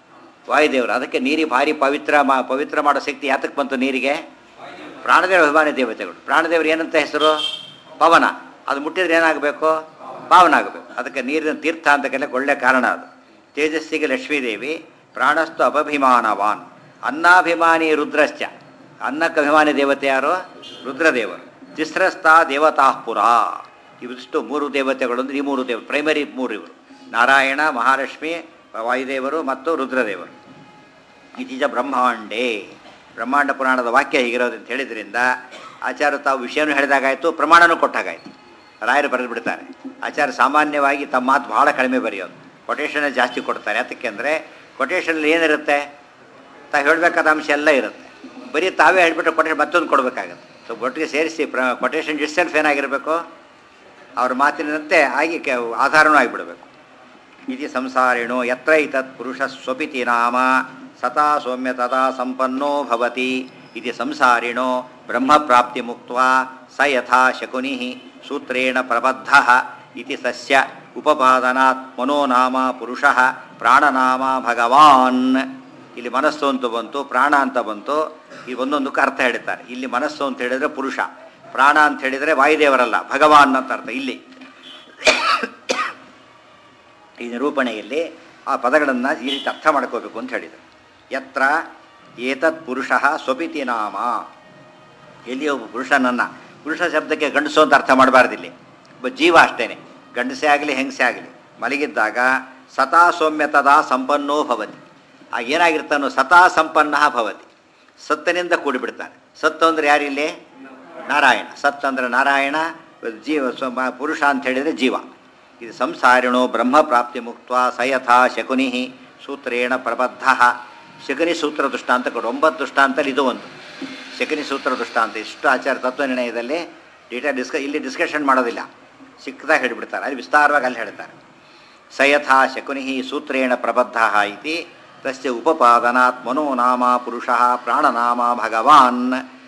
ವಾಯುದೇವರು ಅದಕ್ಕೆ ನೀರಿಗೆ ಭಾರಿ ಪವಿತ್ರ ಮಾ ಪವಿತ್ರ ಮಾಡೋ ಶಕ್ತಿ ಯಾತಕ್ಕೆ ಬಂತು ನೀರಿಗೆ ಪ್ರಾಣದೇವ ಅಭಿಮಾನಿ ದೇವತೆಗಳು ಪ್ರಾಣದೇವರು ಏನಂತ ಹೆಸರು ಪವನ ಅದು ಮುಟ್ಟಿದ್ರೆ ಏನಾಗಬೇಕು ಪಾವನ ಆಗಬೇಕು ಅದಕ್ಕೆ ನೀರಿನ ತೀರ್ಥ ಅಂತ ಕಲೆ ಒಳ್ಳೆ ಕಾರಣ ಅದು ತೇಜಸ್ಸಿಗೆ ಲಕ್ಷ್ಮೀದೇವಿ ಪ್ರಾಣಸ್ತು ಅಪಭಿಮಾನವಾನ್ ಅನ್ನಾಭಿಮಾನಿ ರುದ್ರಶ್ಚ ಅನ್ನಕ್ಕೆ ಅಭಿಮಾನಿ ದೇವತೆ ಯಾರು ರುದ್ರದೇವರು ತಿಸ್ರಸ್ತಾ ದೇವತಾಪುರ ಇವಿಷ್ಟು ಮೂರು ದೇವತೆಗಳು ಅಂದ್ರೆ ಈ ಮೂರು ದೇವ ಪ್ರೈಮರಿ ಮೂರು ಇವರು ನಾರಾಯಣ ಮಹಾಲಕ್ಷ್ಮಿ ವಾಯುದೇವರು ಮತ್ತು ರುದ್ರದೇವರು ಇದೀಜ ಬ್ರಹ್ಮಾಂಡೇ ಬ್ರಹ್ಮಾಂಡ ಪುರಾಣದ ವಾಕ್ಯ ಹೀಗಿರೋದು ಅಂತ ಹೇಳಿದ್ರಿಂದ ಆಚಾರ್ಯ ತಾವು ವಿಷಯನೂ ಹೇಳಿದಾಗಾಯಿತು ಪ್ರಮಾಣನೂ ಕೊಟ್ಟಾಗಾಯಿತು ರಾಯರು ಬರೆದು ಬಿಡ್ತಾರೆ ಆಚಾರ್ಯ ಸಾಮಾನ್ಯವಾಗಿ ತಮ್ಮ ಮಾತು ಬಹಳ ಕಡಿಮೆ ಬರೆಯೋದು ಕೊಟೇಶನ್ ಜಾಸ್ತಿ ಕೊಡ್ತಾರೆ ಯಾತಕ್ಕೆ ಅಂದರೆ ಕೊಟೇಶನಲ್ಲಿ ಏನಿರುತ್ತೆ ತಾವು ಹೇಳಬೇಕಾದ ಅಂಶ ಎಲ್ಲ ಇರುತ್ತೆ ಬರೀ ತಾವೇ ಹೇಳ್ಬಿಟ್ರೆ ಕೊಟೇಶನ್ ಮತ್ತೊಂದು ಕೊಡಬೇಕಾಗತ್ತೆ ಸೊ ಒಟ್ಟಿಗೆ ಸೇರಿಸಿ ಪ್ರ ಕೊಟೇಶನ್ ಇಟ್ಸೆಲ್ಫ್ ಏನಾಗಿರಬೇಕು ಅವ್ರ ಮಾತಿನಂತೆ ಆಗಿ ಕೆ ಆಧಾರನೂ ಆಗಿಬಿಡಬೇಕು ಇತಿ ಸಂಸಾರಿಣೋ ಯತ್ರ ಇತತ್ ಪುರುಷ ಸ್ವಪಿತಿ ನಾಮ ಸತಾ ಸೌಮ್ಯ ತದಾ ಸಂಪನ್ನೋ ಭವತಿ ಇತಿ ಸಂಸಾರಿಣೋ ಬ್ರಹ್ಮಪ್ರಾಪ್ತಿ ಮುಕ್ತ ಸ ಯಥಾ ಶಕುನಿ ಸೂತ್ರೇಣ ಪ್ರಬದ್ಧ ಇತಿ ಸಸ್ಯ ಉಪಪಾದನಾತ್ ಮನೋನಾಮ ಪುರುಷ ಪ್ರಾಣನಾಮ ಭಗವಾನ್ ಇಲ್ಲಿ ಮನಸ್ಸು ಅಂತ ಬಂತು ಪ್ರಾಣ ಅಂತ ಬಂತು ಈ ಒಂದೊಂದಕ್ಕೆ ಅರ್ಥ ಹೇಳ್ತಾರೆ ಇಲ್ಲಿ ಮನಸ್ಸು ಅಂತ ಹೇಳಿದರೆ ಪುರುಷ ಪ್ರಾಣ ಅಂತ ಹೇಳಿದರೆ ವಾಯುದೇವರಲ್ಲ ಭಗವಾನ್ ಅಂತ ಅರ್ಥ ಇಲ್ಲಿ ಈ ನಿರೂಪಣೆಯಲ್ಲಿ ಆ ಪದಗಳನ್ನು ಈ ರೀತಿ ಅರ್ಥ ಮಾಡ್ಕೋಬೇಕು ಅಂತ ಹೇಳಿದರು ಯತ್ರ ಏತತ್ ಪುರುಷ ಸ್ವಪಿತಿ ನಾಮ ಎಲ್ಲಿ ಒಬ್ಬ ಪುರುಷನನ್ನು ಪುರುಷ ಶಬ್ದಕ್ಕೆ ಗಂಡಸು ಅಂತ ಅರ್ಥ ಮಾಡಬಾರ್ದಿಲ್ಲಿ ಒಬ್ಬ ಜೀವ ಅಷ್ಟೇನೆ ಗಂಡಸೇ ಆಗಲಿ ಹೆಂಗಸೇ ಆಗಲಿ ಮಲಗಿದ್ದಾಗ ಸತಾ ಸೌಮ್ಯತದ ಸಂಪನ್ನೋ ಭವತಿ ಆ ಏನಾಗಿರ್ತಾನೋ ಸತಾ ಸಂಪನ್ನ ಭವತಿ ಸತ್ತನಿಂದ ಕೂಡಿಬಿಡ್ತಾನೆ ಸತ್ತು ಅಂದರೆ ಯಾರಿಲ್ಲಿ ನಾರಾಯಣ ಸತ್ ಅಂದರೆ ನಾರಾಯಣ ಜೀವ ಸ್ವ ಮ- ಪುರುಷ ಅಂತ ಹೇಳಿದರೆ ಜೀವ ಇದು ಸಂಸಾರಿಣೋ ಬ್ರಹ್ಮ ಪ್ರಾಪ್ತಿ ಮುಕ್ತ ಸಯಥಾ ಶಕುನಿ ಸೂತ್ರೇಣ ಪ್ರಬದ್ಧ ಶಕುನಿ ಸೂತ್ರ ದೃಷ್ಟಾಂತ ಕೊಡು ಒಂಬತ್ತು ದೃಷ್ಟಾಂತಲ್ಲಿ ಇದು ಒಂದು ಶಕುನಿ ಸೂತ್ರ ದೃಷ್ಟಾಂತ ಇಷ್ಟು ಆಚಾರ ತತ್ವನಿರ್ಣಯದಲ್ಲಿ ಡೀಟೇಲ್ ಡಿಸ್ಕ ಇಲ್ಲಿ ಡಿಸ್ಕಷನ್ ಮಾಡೋದಿಲ್ಲ ಸಿಕ್ಕದಾಗ ಹೇಳಿಬಿಡ್ತಾರೆ ಅಲ್ಲಿ ವಿಸ್ತಾರವಾಗಿ ಅಲ್ಲಿ ಹೇಳ್ತಾರೆ ಸಯಥಾ ಶಕುನಿ ಸೂತ್ರೇಣ ಪ್ರಬದ್ಧ ಇತಿ ತಸ್ಯ ಉಪಪಾದನಾತ್ ಮನೋನಾಮ ಪುರುಷ ಪ್ರಾಣನಾಮ ಭಗವಾನ್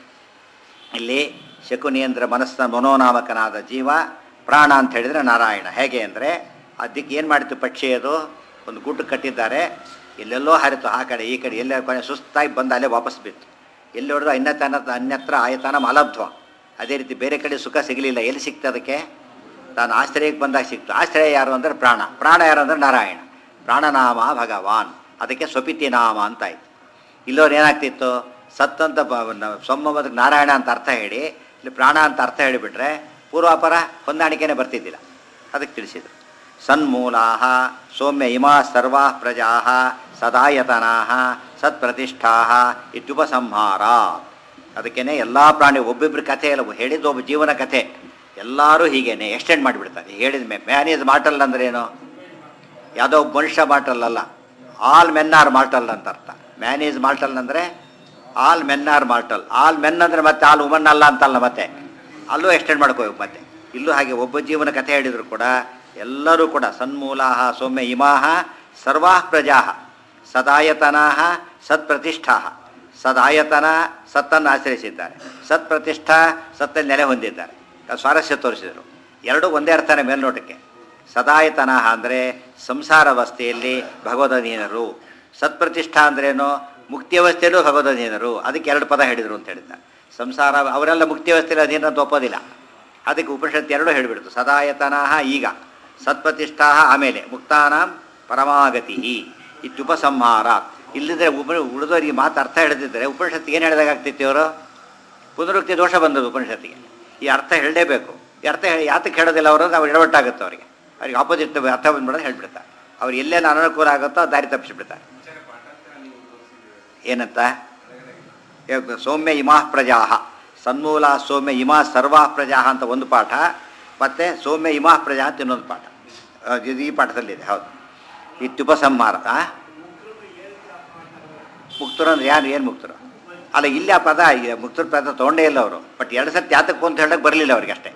ಇಲ್ಲಿ ಶಕುನಿ ಅಂದರೆ ಮನಸ್ಸಿನ ಮನೋನಾಮಕನಾದ ಜೀವ ಪ್ರಾಣ ಅಂತ ಹೇಳಿದರೆ ನಾರಾಯಣ ಹೇಗೆ ಅಂದರೆ ಅದಕ್ಕೆ ಏನು ಮಾಡಿತು ಪಕ್ಷಿ ಅದು ಒಂದು ಗೂಟು ಕಟ್ಟಿದ್ದಾರೆ ಎಲ್ಲೆಲ್ಲೋ ಹರಿತು ಆ ಕಡೆ ಈ ಕಡೆ ಎಲ್ಲೇ ಕೊನೆ ಸುಸ್ತಾಗಿ ಬಂದು ಅಲ್ಲೇ ವಾಪಸ್ ಬಿತ್ತು ಎಲ್ಲಿ ಹೊಡೆದು ಅನ್ಯತನ ಅನ್ಯತ್ರ ಆಯತನ ಮಲಬ್ಧ್ವ ಅದೇ ರೀತಿ ಬೇರೆ ಕಡೆ ಸುಖ ಸಿಗಲಿಲ್ಲ ಎಲ್ಲಿ ಸಿಕ್ತು ಅದಕ್ಕೆ ತಾನು ಆಶ್ರಯಕ್ಕೆ ಬಂದಾಗ ಸಿಕ್ತು ಆಶ್ರಯ ಯಾರು ಅಂದರೆ ಪ್ರಾಣ ಪ್ರಾಣ ಯಾರು ಅಂದರೆ ನಾರಾಯಣ ಪ್ರಾಣನಾಮ ಭಗವಾನ್ ಅದಕ್ಕೆ ಸ್ವಪಿತಿ ನಾಮ ಅಂತ ಆಯ್ತು ಇಲ್ಲೋರು ಏನಾಗ್ತಿತ್ತು ಸತ್ ಅಂತ ಸೊಮ್ಮ ಬದಕ್ಕೆ ನಾರಾಯಣ ಅಂತ ಅರ್ಥ ಹೇಳಿ ಇಲ್ಲಿ ಪ್ರಾಣ ಅಂತ ಅರ್ಥ ಹೇಳಿಬಿಟ್ರೆ ಪೂರ್ವಾಪರ ಹೊಂದಾಣಿಕೆನೇ ಬರ್ತಿದ್ದಿಲ್ಲ ಅದಕ್ಕೆ ತಿಳಿಸಿದರು ಸನ್ಮೂಲಾ ಸೌಮ್ಯ ಇಮಾ ಸರ್ವಾ ಪ್ರಜಾ ಸದಾಯತನಾ ಸತ್ಪ್ರತಿಷ್ಠಾ ಇತ್ಯುಪಸಂಹಾರ ಅದಕ್ಕೇನೆ ಎಲ್ಲ ಪ್ರಾಣಿ ಒಬ್ಬೊಬ್ಬರ ಕಥೆ ಎಲ್ಲ ಹೇಳಿದ್ದು ಒಬ್ಬ ಜೀವನ ಕಥೆ ಎಲ್ಲರೂ ಹೀಗೇನೆ ಎಕ್ಸ್ಟೆಂಡ್ ಮಾಡಿಬಿಡ್ತಾರೆ ಹೇಳಿದ ಮೇ ಮ್ಯಾನ್ ಈಸ್ ಮಾಟಲ್ ಅಂದ್ರೆ ಏನು ಯಾವುದೋ ಒಬ್ಬ ಮನುಷ್ಯ ಮಾಟಲ್ ಅಲ್ಲ ಆಲ್ ಮೆನ್ ಆರ್ ಮಾರ್ಟಲ್ ಅಂತ ಅರ್ಥ ಮ್ಯಾನ್ ಈಸ್ ಮಾರ್ಟಲ್ ಅಂದರೆ all men are mortal all men ಅಂದರೆ ಮತ್ತೆ ಆಲ್ ವುಮನ್ ಅಲ್ಲ ಅಂತಲ್ಲ ಮತ್ತೆ ಅಲ್ಲೂ ಎಕ್ಸ್ಟೆಂಡ್ ಮಾಡ್ಕೋಬೇಕು ಮತ್ತೆ ಇಲ್ಲೂ ಹಾಗೆ ಒಬ್ಬ ಜೀವನ ಕಥೆ ಹೇಳಿದ್ರು ಕೂಡ ಎಲ್ಲರೂ ಕೂಡ ಸನ್ಮೂಲಾಹ ಸೌಮ್ಯ ಇಮಾಹ ಸರ್ವಾ ಪ್ರಜಾ ಸದಾಯತನಾ ಸತ್ಪ್ರತಿಷ್ಠಾ ಸದಾಯತನ ಸತ್ತನ್ನು ಆಚರಿಸಿದ್ದಾರೆ ಸತ್ಪ್ರತಿಷ್ಠಾ ಸತ್ತಲ್ಲಿ ನೆಲೆ ಹೊಂದಿದ್ದಾರೆ ಅದು ಸ್ವಾರಸ್ಯ ತೋರಿಸಿದರು ಎರಡೂ ಒಂದೇ ಅರ್ಥನೇ ಮೇಲ್ನೋಟಕ್ಕೆ ಸದಾಯತನ ಅಂದರೆ ಸಂಸಾರ ಅವಸ್ಥೆಯಲ್ಲಿ ಭಗವದಧೀನರು ಸತ್ಪ್ರತಿಷ್ಠಾ ಅಂದ್ರೇನು ಮುಕ್ತಿ ಅವಸ್ಥೆಯಲ್ಲೂ ಭಗವದಧೀನರು ಅದಕ್ಕೆ ಎರಡು ಪದ ಹೇಳಿದರು ಅಂತ ಹೇಳಿದ್ದಾರೆ ಸಂಸಾರ ಅವರೆಲ್ಲ ಮುಕ್ತಿ ಅವಸ್ಥೆಯಲ್ಲಿ ಅಧೀನ ಅಂತ ಒಪ್ಪೋದಿಲ್ಲ ಅದಕ್ಕೆ ಉಪನಿಷತ್ತು ಎರಡೂ ಹೇಳಿಬಿಡ್ತು ಸದಾಯತನಾ ಈಗ ಸತ್ಪ್ರತಿಷ್ಠಾ ಆಮೇಲೆ ಮುಕ್ತಾನಾಂ ಪರಮಾಗತಿ ಇತ್ಯುಪಸಂಹಾರ ಇಲ್ಲದಿದ್ದರೆ ಉಪ ಉಳಿದವರಿಗೆ ಮಾತು ಅರ್ಥ ಹಿಡಿದಿದ್ದರೆ ಉಪನಿಷತ್ತಿಗೆ ಏನು ಹೇಳಿದಾಗ್ತಿತ್ತು ಇವರು ಪುನರುಕ್ತಿ ದೋಷ ಬಂದದ್ದು ಉಪನಿಷತ್ತಿಗೆ ಈ ಅರ್ಥ ಹೇಳಲೇಬೇಕು ಈ ಅರ್ಥ ಹೇಳಿ ಯಾತಕ್ಕೆ ಹೇಳೋದಿಲ್ಲ ಅವರು ನಾವು ಎಡವಟ್ಟಾಗುತ್ತೆ ಅವರಿಗೆ ಅವ್ರಿಗೆ ಆಪೋಸಿಟ್ ಅರ್ಥ ಬಂದ್ಬಿಡೋದು ಹೇಳ್ಬಿಡ್ತಾರೆ ಅವ್ರು ಎಲ್ಲೇನು ಅನನುಕೂಲ ಆಗುತ್ತೋ ದಾರಿ ತಪ್ಪಿಸಿಬಿಡ್ತಾರೆ ಏನಂತ ಇವಾಗ ಸೌಮ್ಯ ಇಮಾ ಪ್ರಜಾ ಸನ್ಮೂಲ ಸೌಮ್ಯ ಇಮಾ ಸರ್ವಾ ಪ್ರಜಾ ಅಂತ ಒಂದು ಪಾಠ ಮತ್ತು ಸೌಮ್ಯ ಇಮಾ ಪ್ರಜಾ ಅಂತ ಇನ್ನೊಂದು ಪಾಠ ಆ, ಇದು ಈ ಪಾಠದಲ್ಲಿದೆ ಹೌದು ಇತ್ಯುಪಸಂಹಾರ ಆ? ಮುಕ್ತರು ಅಂದ್ರೆ ಯಾರು ಏನು ಮುಕ್ತರು ಅಲ್ಲ ಇಲ್ಲಿ ಆ ಪದ ಈ ಮುಕ್ತರ ಪದ ತೊಗೊಂಡೇ ಇಲ್ಲ ಅವರು ಬಟ್ ಎರಡು ಸತಿ ಯಾತಕ್ಕೆ ಅಂತ ಹೇಳಕ್ಕೆ ಬರಲಿಲ್ಲ ಅವ್ರಿಗೆ ಅಷ್ಟೇ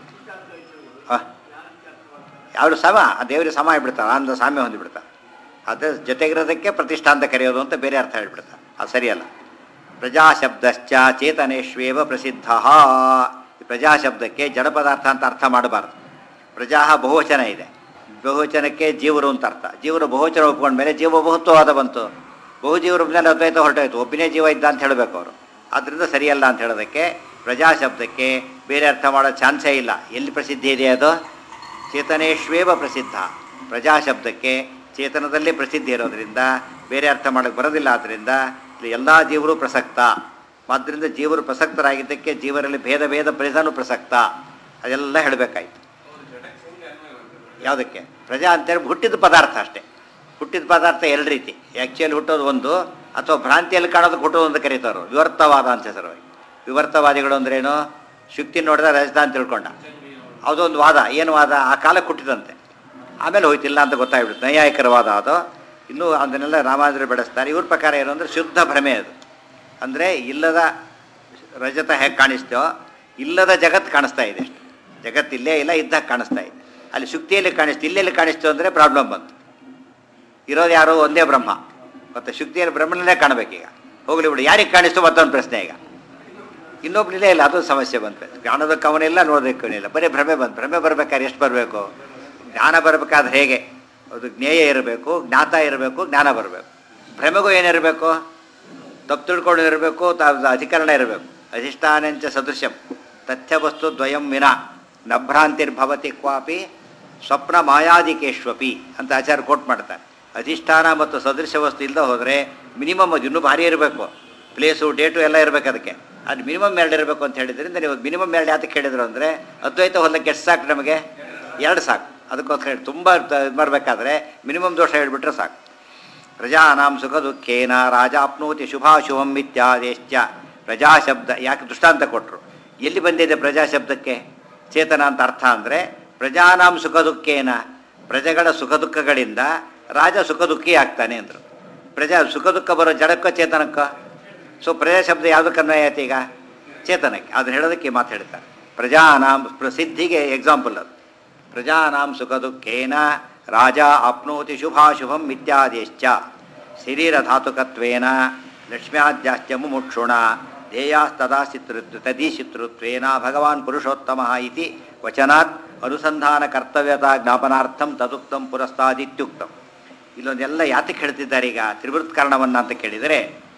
ಅವರು ಸಮ ಆ ದೇವರಿಗೆ ಸಮ ಆಗಿಬಿಡ್ತಾರೆ ಅಂದ ಸಾಮ್ಯ ಹೊಂದಿಬಿಡ್ತಾರೆ ಅದು ಜೊತೆಗಿರೋದಕ್ಕೆ ಪ್ರತಿಷ್ಠಾ ಅಂತ ಕರೆಯೋದು ಅಂತ ಬೇರೆ ಅರ್ಥ ಹೇಳ್ಬಿಡ್ತಾರೆ ಅದು ಸರಿಯಲ್ಲ ಪ್ರಜಾಶಬ್ದಶ್ಚ ಚೇತನೇಶ್ವೇವ ಪ್ರಸಿದ್ಧ ಈ ಪ್ರಜಾಶಬ್ದಕ್ಕೆ ಜಡ ಪದಾರ್ಥ ಅಂತ ಅರ್ಥ ಮಾಡಬಾರ್ದು ಪ್ರಜಾ ಬಹುವಚನ ಇದೆ ಬಹುವಚನಕ್ಕೆ ಜೀವರು ಅಂತ ಅರ್ಥ ಜೀವರು ಬಹುವಚನ ಒಪ್ಕೊಂಡ ಮೇಲೆ ಜೀವ ಬಹುತ್ವವಾದ ಬಂತು ಬಹುಜೀವರ ಮೇಲೆ ಅದ್ವೈತ ಹೊರಟೋಯ್ತು ಒಬ್ಬನೇ ಜೀವ ಇದ್ದ ಅಂತ ಹೇಳಬೇಕು ಅವರು ಆದ್ದರಿಂದ ಸರಿಯಲ್ಲ ಅಂತ ಹೇಳೋದಕ್ಕೆ ಪ್ರಜಾ ಶಬ್ದಕ್ಕೆ ಬೇರೆ ಅರ್ಥ ಮಾಡೋ ಚಾನ್ಸೇ ಇಲ್ಲ ಎಲ್ಲಿ ಪ್ರಸಿದ್ಧಿ ಇದೆ ಅದು ಚೇತನೇಶ್ವೇವ ಪ್ರಸಿದ್ಧ ಪ್ರಜಾ ಶಬ್ದಕ್ಕೆ ಚೇತನದಲ್ಲಿ ಪ್ರಸಿದ್ಧಿ ಇರೋದ್ರಿಂದ ಬೇರೆ ಅರ್ಥ ಮಾಡೋಕ್ಕೆ ಬರೋದಿಲ್ಲ ಆದ್ದರಿಂದ ಇಲ್ಲಿ ಎಲ್ಲ ಜೀವರು ಪ್ರಸಕ್ತ ಆದ್ದರಿಂದ ಜೀವರು ಪ್ರಸಕ್ತರಾಗಿದ್ದಕ್ಕೆ ಜೀವರಲ್ಲಿ ಭೇದ ಭೇದ ಪ್ರಧಾನ ಪ್ರಸಕ್ತ ಅದೆಲ್ಲ ಹೇಳಬೇಕಾಯ್ತು ಯಾವುದಕ್ಕೆ ಪ್ರಜಾ ಅಂತೇಳಿ ಹುಟ್ಟಿದ ಪದಾರ್ಥ ಅಷ್ಟೇ ಹುಟ್ಟಿದ ಪದಾರ್ಥ ಎರಡು ರೀತಿ ಆ್ಯಕ್ಚುಲಿ ಹುಟ್ಟೋದು ಒಂದು ಅಥವಾ ಭ್ರಾಂತಿಯಲ್ಲಿ ಕಾಣೋದಕ್ಕೆ ಹುಟ್ಟೋದು ಅಂತ ಕರೀತಾರೆ ವಿವರ್ತವಾದ ಅಂತ ಹೆಸರು ವಿವರ್ತವಾದಿಗಳು ಅಂದ್ರೇನು ಶುಕ್ತಿ ನೋಡಿದ ರಜತ ಅಂತ ತಿಳ್ಕೊಂಡ ಅದೊಂದು ವಾದ ಏನು ವಾದ ಆ ಕಾಲಕ್ಕೆ ಹುಟ್ಟಿದಂತೆ ಆಮೇಲೆ ಹೋಯ್ತಿಲ್ಲ ಅಂತ ಗೊತ್ತಾಗ್ಬಿಡುತ್ತೆ ನೈಯಾಯಿಕರ ವಾದ ಅದು ಇನ್ನೂ ಅದನ್ನೆಲ್ಲ ರಾಮಾಂಧ್ರ ಬೆಳೆಸ್ತಾರೆ ಇವ್ರ ಪ್ರಕಾರ ಏನು ಅಂದರೆ ಶುದ್ಧ ಭ್ರಮೆ ಅದು ಅಂದರೆ ಇಲ್ಲದ ರಜತ ಹೇಗೆ ಕಾಣಿಸ್ತೋ ಇಲ್ಲದ ಜಗತ್ತು ಕಾಣಿಸ್ತಾ ಇದೆ ಅಷ್ಟು ಜಗತ್ತು ಇಲ್ಲೇ ಇಲ್ಲ ಇದ್ದಾಗ ಕಾಣಿಸ್ತಾ ಇದೆ ಅಲ್ಲಿ ಶುಕ್ತಿಯಲ್ಲಿ ಕಾಣಿಸ್ತು ಇಲ್ಲೆಲ್ಲಿ ಕಾಣಿಸ್ತು ಅಂದರೆ ಪ್ರಾಬ್ಲಮ್ ಬಂತು ಇರೋದು ಯಾರು ಒಂದೇ ಬ್ರಹ್ಮ ಮತ್ತು ಶುಕ್ತಿಯಲ್ಲಿ ಬ್ರಹ್ಮನಲ್ಲೇ ಕಾಣಬೇಕೀಗ ಹೋಗ್ಲಿ ಬಿಡು ಯಾರಿಗೆ ಕಾಣಿಸ್ತು ಮತ್ತೊಂದು ಪ್ರಶ್ನೆ ಈಗ ಇನ್ನೊಬ್ನಿಲ್ಲೇ ಇಲ್ಲ ಅದು ಸಮಸ್ಯೆ ಬಂತು ಕಾಣೋದಕ್ಕೆ ಅವನಿಲ್ಲ ನೋಡೋದಕ್ಕೆ ಅವನಿಲ್ಲ ಬರೀ ಭ್ರಮೆ ಬಂತು ಭ್ರಮೆ ಬರ್ಬೇಕಾದ್ರೆ ಎಷ್ಟು ಬರಬೇಕು ಜ್ಞಾನ ಬರಬೇಕಾದ್ರೆ ಹೇಗೆ ಅದು ಜ್ಞೇಯ ಇರಬೇಕು ಜ್ಞಾತ ಇರಬೇಕು ಜ್ಞಾನ ಬರಬೇಕು ಭ್ರಮೆಗೂ ಏನಿರಬೇಕು ತಪ್ಪು ತಿಳ್ಕೊಂಡು ಇರಬೇಕು ತ- ಅಧಿಕರಣ ಇರಬೇಕು ಅಧಿಷ್ಠಾನಂಚ ಸದೃಶ್ಯಂ ತಥ್ಯವಸ್ತು ದ್ವಯಂ ವಿನ ನಭ್ರಾಂತಿರ್ಭವತಿ ಕ್ವಾಪಿ ಸ್ವಪ್ನ ಮಾಯಾದಿಕೇಶ್ವಪಿ ಅಂತ ಆಚಾರ ಕೋಟ್ ಮಾಡ್ತಾರೆ ಅಧಿಷ್ಠಾನ ಮತ್ತು ಸದೃಶ ವಸ್ತು ಇಲ್ಲದೆ ಹೋದರೆ ಮಿನಿಮಮ್ ಅದು ಇನ್ನೂ ಭಾರಿ ಇರಬೇಕು ಪ್ಲೇಸು ಡೇಟು ಎಲ್ಲ ಇರಬೇಕು ಅದಕ್ಕೆ ಅದು ಮಿನಿಮಮ್ ಎರಡು ಇರಬೇಕು ಅಂತ ಹೇಳಿದ್ರಿಂದ ನೀವು ಮಿನಿಮಮ್ ಎರಡು ಯಾತಕ್ಕೆ ಹೇಳಿದ್ರು ಅಂದರೆ ಅದ್ವೈತ ಹೊಲಕ್ಕೆ ಎಷ್ಟು ಸಾಕು ನಮಗೆ ಎರಡು ಸಾಕು ಅದಕ್ಕೋಸ್ಕರ ಹೇಳಿ ತುಂಬ ಇದು ಮಾಡಬೇಕಾದ್ರೆ ಮಿನಿಮಮ್ ದೋಷ ಹೇಳಿಬಿಟ್ರೆ ಸಾಕು ಪ್ರಜಾನಾಂ ಸುಖ ದುಃಖೇನ ರಾಜ ಅಪ್ನೋತಿ ಶುಭಾಶುಭಂ ಇತ್ಯಾದೇಶ್ಚ ಪ್ರಜಾಶಬ್ದ ಯಾಕೆ ದೃಷ್ಟಾಂತ ಕೊಟ್ಟರು ಎಲ್ಲಿ ಬಂದಿದೆ ಪ್ರಜಾಶಬ್ದಕ್ಕೆ ಚೇತನ ಅಂತ ಅರ್ಥ ಅಂದರೆ ಪ್ರಜಾನಾಂ ಸುಖ ದುಃಖೇನ ಪ್ರಜೆಗಳ ಸುಖ ದುಃಖಗಳಿಂದ ರಾಜ ಸುಖ ದುಃಖಿ ಆಗ್ತಾನೆ ಅಂದರು ಪ್ರಜಾ ಸುಖ ದುಃಖ ಬರೋ ಜಡಕ್ಕ ಚೇತನಕ್ಕ ಸೊ ಪ್ರಜಾ ಶಬ್ದ ಯಾವುದಕ್ಕೆ ಅನ್ವಯ ಆಯ್ತು ಈಗ ಚೇತನಕ್ಕೆ ಅದನ್ನ ಹೇಳೋದಕ್ಕೆ ಈ ಮಾತು ಹೇಳ್ತಾರೆ ಪ್ರಜಾನಾಂ ಪ್ರಸಿದ್ಧಿಗೆ ಎಕ್ಸಾಂಪಲ್ ಅದು ಪ್ರಜಾನಾಂ ಸುಖ ದುಃಖೇನ ರಾಜ ಆಪ್ನೋತಿ ಶುಭಾಶುಭಂ ಇತ್ಯಾದಿಶ್ಚ ಶರೀರಧಾತುಕತ್ವೇನ ಲಕ್ಷ್ಮ್ಯಾದ್ಯಾಶ್ಚ ಮುಮುಕ್ಷುಣ ಧ್ಯೇಯಾಸ್ತದಾ ಚಿತೃ ತದೀಶಿತೃತ್ವೇನ ಭಗವಾನ್ ಪುರುಷೋತ್ತಮ ಇತಿ ವಚನಾತ್ ಅನುಸಂಧಾನ ಕರ್ತವ್ಯತಾ ಜ್ಞಾಪನಾರ್ಥಂ ತದುಕ್ತಂ ಪುರಸ್ತಾದಿತ್ಯುಕ್ತಂ ಇಲ್ಲೊಂದೆಲ್ಲ ಯಾತಕ್ಕೆ ಹೇಳ್ತಿದ್ದಾರೆ ಈಗ ತ್ರಿವೃತ್ಕರಣವನ್ನು ಅಂತ ಕೇಳಿದರೆ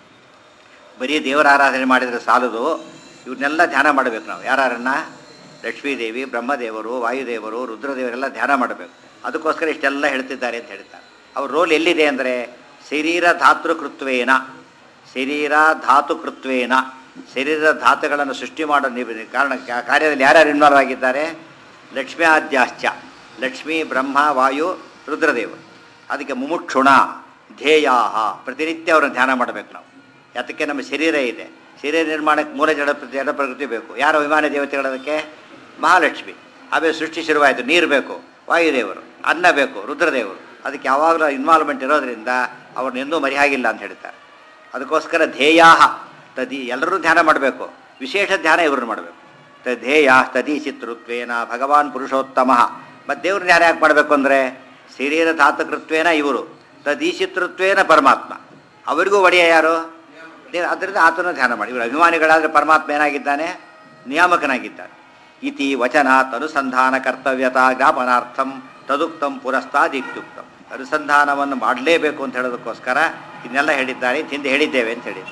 ಬರೀ ದೇವರ ಆರಾಧನೆ ಮಾಡಿದರೆ ಸಾಲದು ಇವ್ರನ್ನೆಲ್ಲ ಧ್ಯಾನ ಮಾಡಬೇಕು ನಾವು ಯಾರನ್ನ ಲಕ್ಷ್ಮೀದೇವಿ ಬ್ರಹ್ಮದೇವರು ವಾಯುದೇವರು ರುದ್ರದೇವರೆಲ್ಲ ಧ್ಯಾನ ಮಾಡಬೇಕು ಅದಕ್ಕೋಸ್ಕರ ಇಷ್ಟೆಲ್ಲ ಹೇಳ್ತಿದ್ದಾರೆ ಅಂತ ಹೇಳ್ತಾರೆ ಅವ್ರ ರೋಲ್ ಎಲ್ಲಿದೆ ಅಂದರೆ ಶರೀರ ಧಾತೃಕೃತ್ವೇನ ಶರೀರ ಧಾತುಕೃತ್ವೇನ ಶರೀರದ ಧಾತುಗಳನ್ನು ಸೃಷ್ಟಿ ಮಾಡೋ ನಿಬ- ಕಾರಣ ಕಾ- ಕಾರ್ಯದಲ್ಲಿ ಯಾರ್ಯಾರು ಇನ್ವಾಲ್ವ್ ಆಗಿದ್ದಾರೆ ಲಕ್ಷ್ಮೀ ಆದ್ಯಾಶ್ಚ ಲಕ್ಷ್ಮೀ ಬ್ರಹ್ಮ ವಾಯು ರುದ್ರದೇವರು ಅದಕ್ಕೆ ಮುಮುಕ್ಷುಣ ಧ್ಯೇಯಾಹ ಪ್ರತಿನಿತ್ಯ ಅವ್ರನ್ನ ಧ್ಯಾನ ಮಾಡಬೇಕು ನಾವು ಯಾತಕ್ಕೆ ನಮ್ಮ ಶರೀರ ಇದೆ ಶರೀರ ನಿರ್ಮಾಣಕ್ಕೆ ಮೂಲ ಜಡ ಜಡ ಪ್ರಕೃತಿ ಬೇಕು ಯಾರು ವಿಮಾನ ದೇವತೆಗಳದಕ್ಕೆ ಮಹಾಲಕ್ಷ್ಮಿ ಆಮೇಲೆ ಸೃಷ್ಟಿ ಶುರುವಾಯಿತು ನೀರು ಬೇಕು ವಾಯುದೇವರು ಅನ್ನ ಬೇಕು ರುದ್ರದೇವರು ಅದಕ್ಕೆ ಯಾವಾಗಲೂ ಇನ್ವಾಲ್ವ್ಮೆಂಟ್ ಇರೋದ್ರಿಂದ ಅವ್ರನ್ನ ಎಂದೂ ಮರೆಯಾಗಿಲ್ಲ ಅಂತ ಹೇಳ್ತಾರೆ ಅದಕ್ಕೋಸ್ಕರ ಧ್ಯೇಯಾಹ ತದಿ ಎಲ್ಲರೂ ಧ್ಯಾನ ಮಾಡಬೇಕು ವಿಶೇಷ ಧ್ಯಾನ ಇವ್ರನ್ನ ಮಾಡಬೇಕು ಧ್ಯೇಯ ತದೀಚಿತೃತ್ವೇನ ಭಗವಾನ್ ಪುರುಷೋತ್ತಮ ಮತ್ತು ದೇವ್ರನ್ನ ಯಾರು ಯಾಕೆ ಮಾಡಬೇಕು ಅಂದರೆ ಶರೀರ ಧಾತಕೃತ್ವೇನ ಇವರು ತದೀಚಿತೃತ್ವೇನ ಪರಮಾತ್ಮ ಅವರಿಗೂ ಒಡೆಯ ಯಾರು ದೇವ ಅದರಿಂದ ಆತನ ಧ್ಯಾನ ಮಾಡಿ ಇವರು ಅಭಿಮಾನಿಗಳಾದರೆ ಪರಮಾತ್ಮ ಏನಾಗಿದ್ದಾನೆ ನಿಯಾಮಕನಾಗಿದ್ದಾನೆ ಇತಿ ವಚನಾತ್ ಅನುಸಂಧಾನ ಕರ್ತವ್ಯತಾ ಜ್ಞಾಪನಾರ್ಥಂ ತದುಕ್ತಂ ಪುರಸ್ತಾದಿತ್ಯುಕ್ತಂ ಅನುಸಂಧಾನವನ್ನು ಮಾಡಲೇಬೇಕು ಅಂತ ಹೇಳೋದಕ್ಕೋಸ್ಕರ ಇದನ್ನೆಲ್ಲ ಹೇಳಿದ್ದಾರೆ ಇದು ಹಿಂದೆ ಹೇಳಿದ್ದೇವೆ ಅಂತ ಹೇಳಿ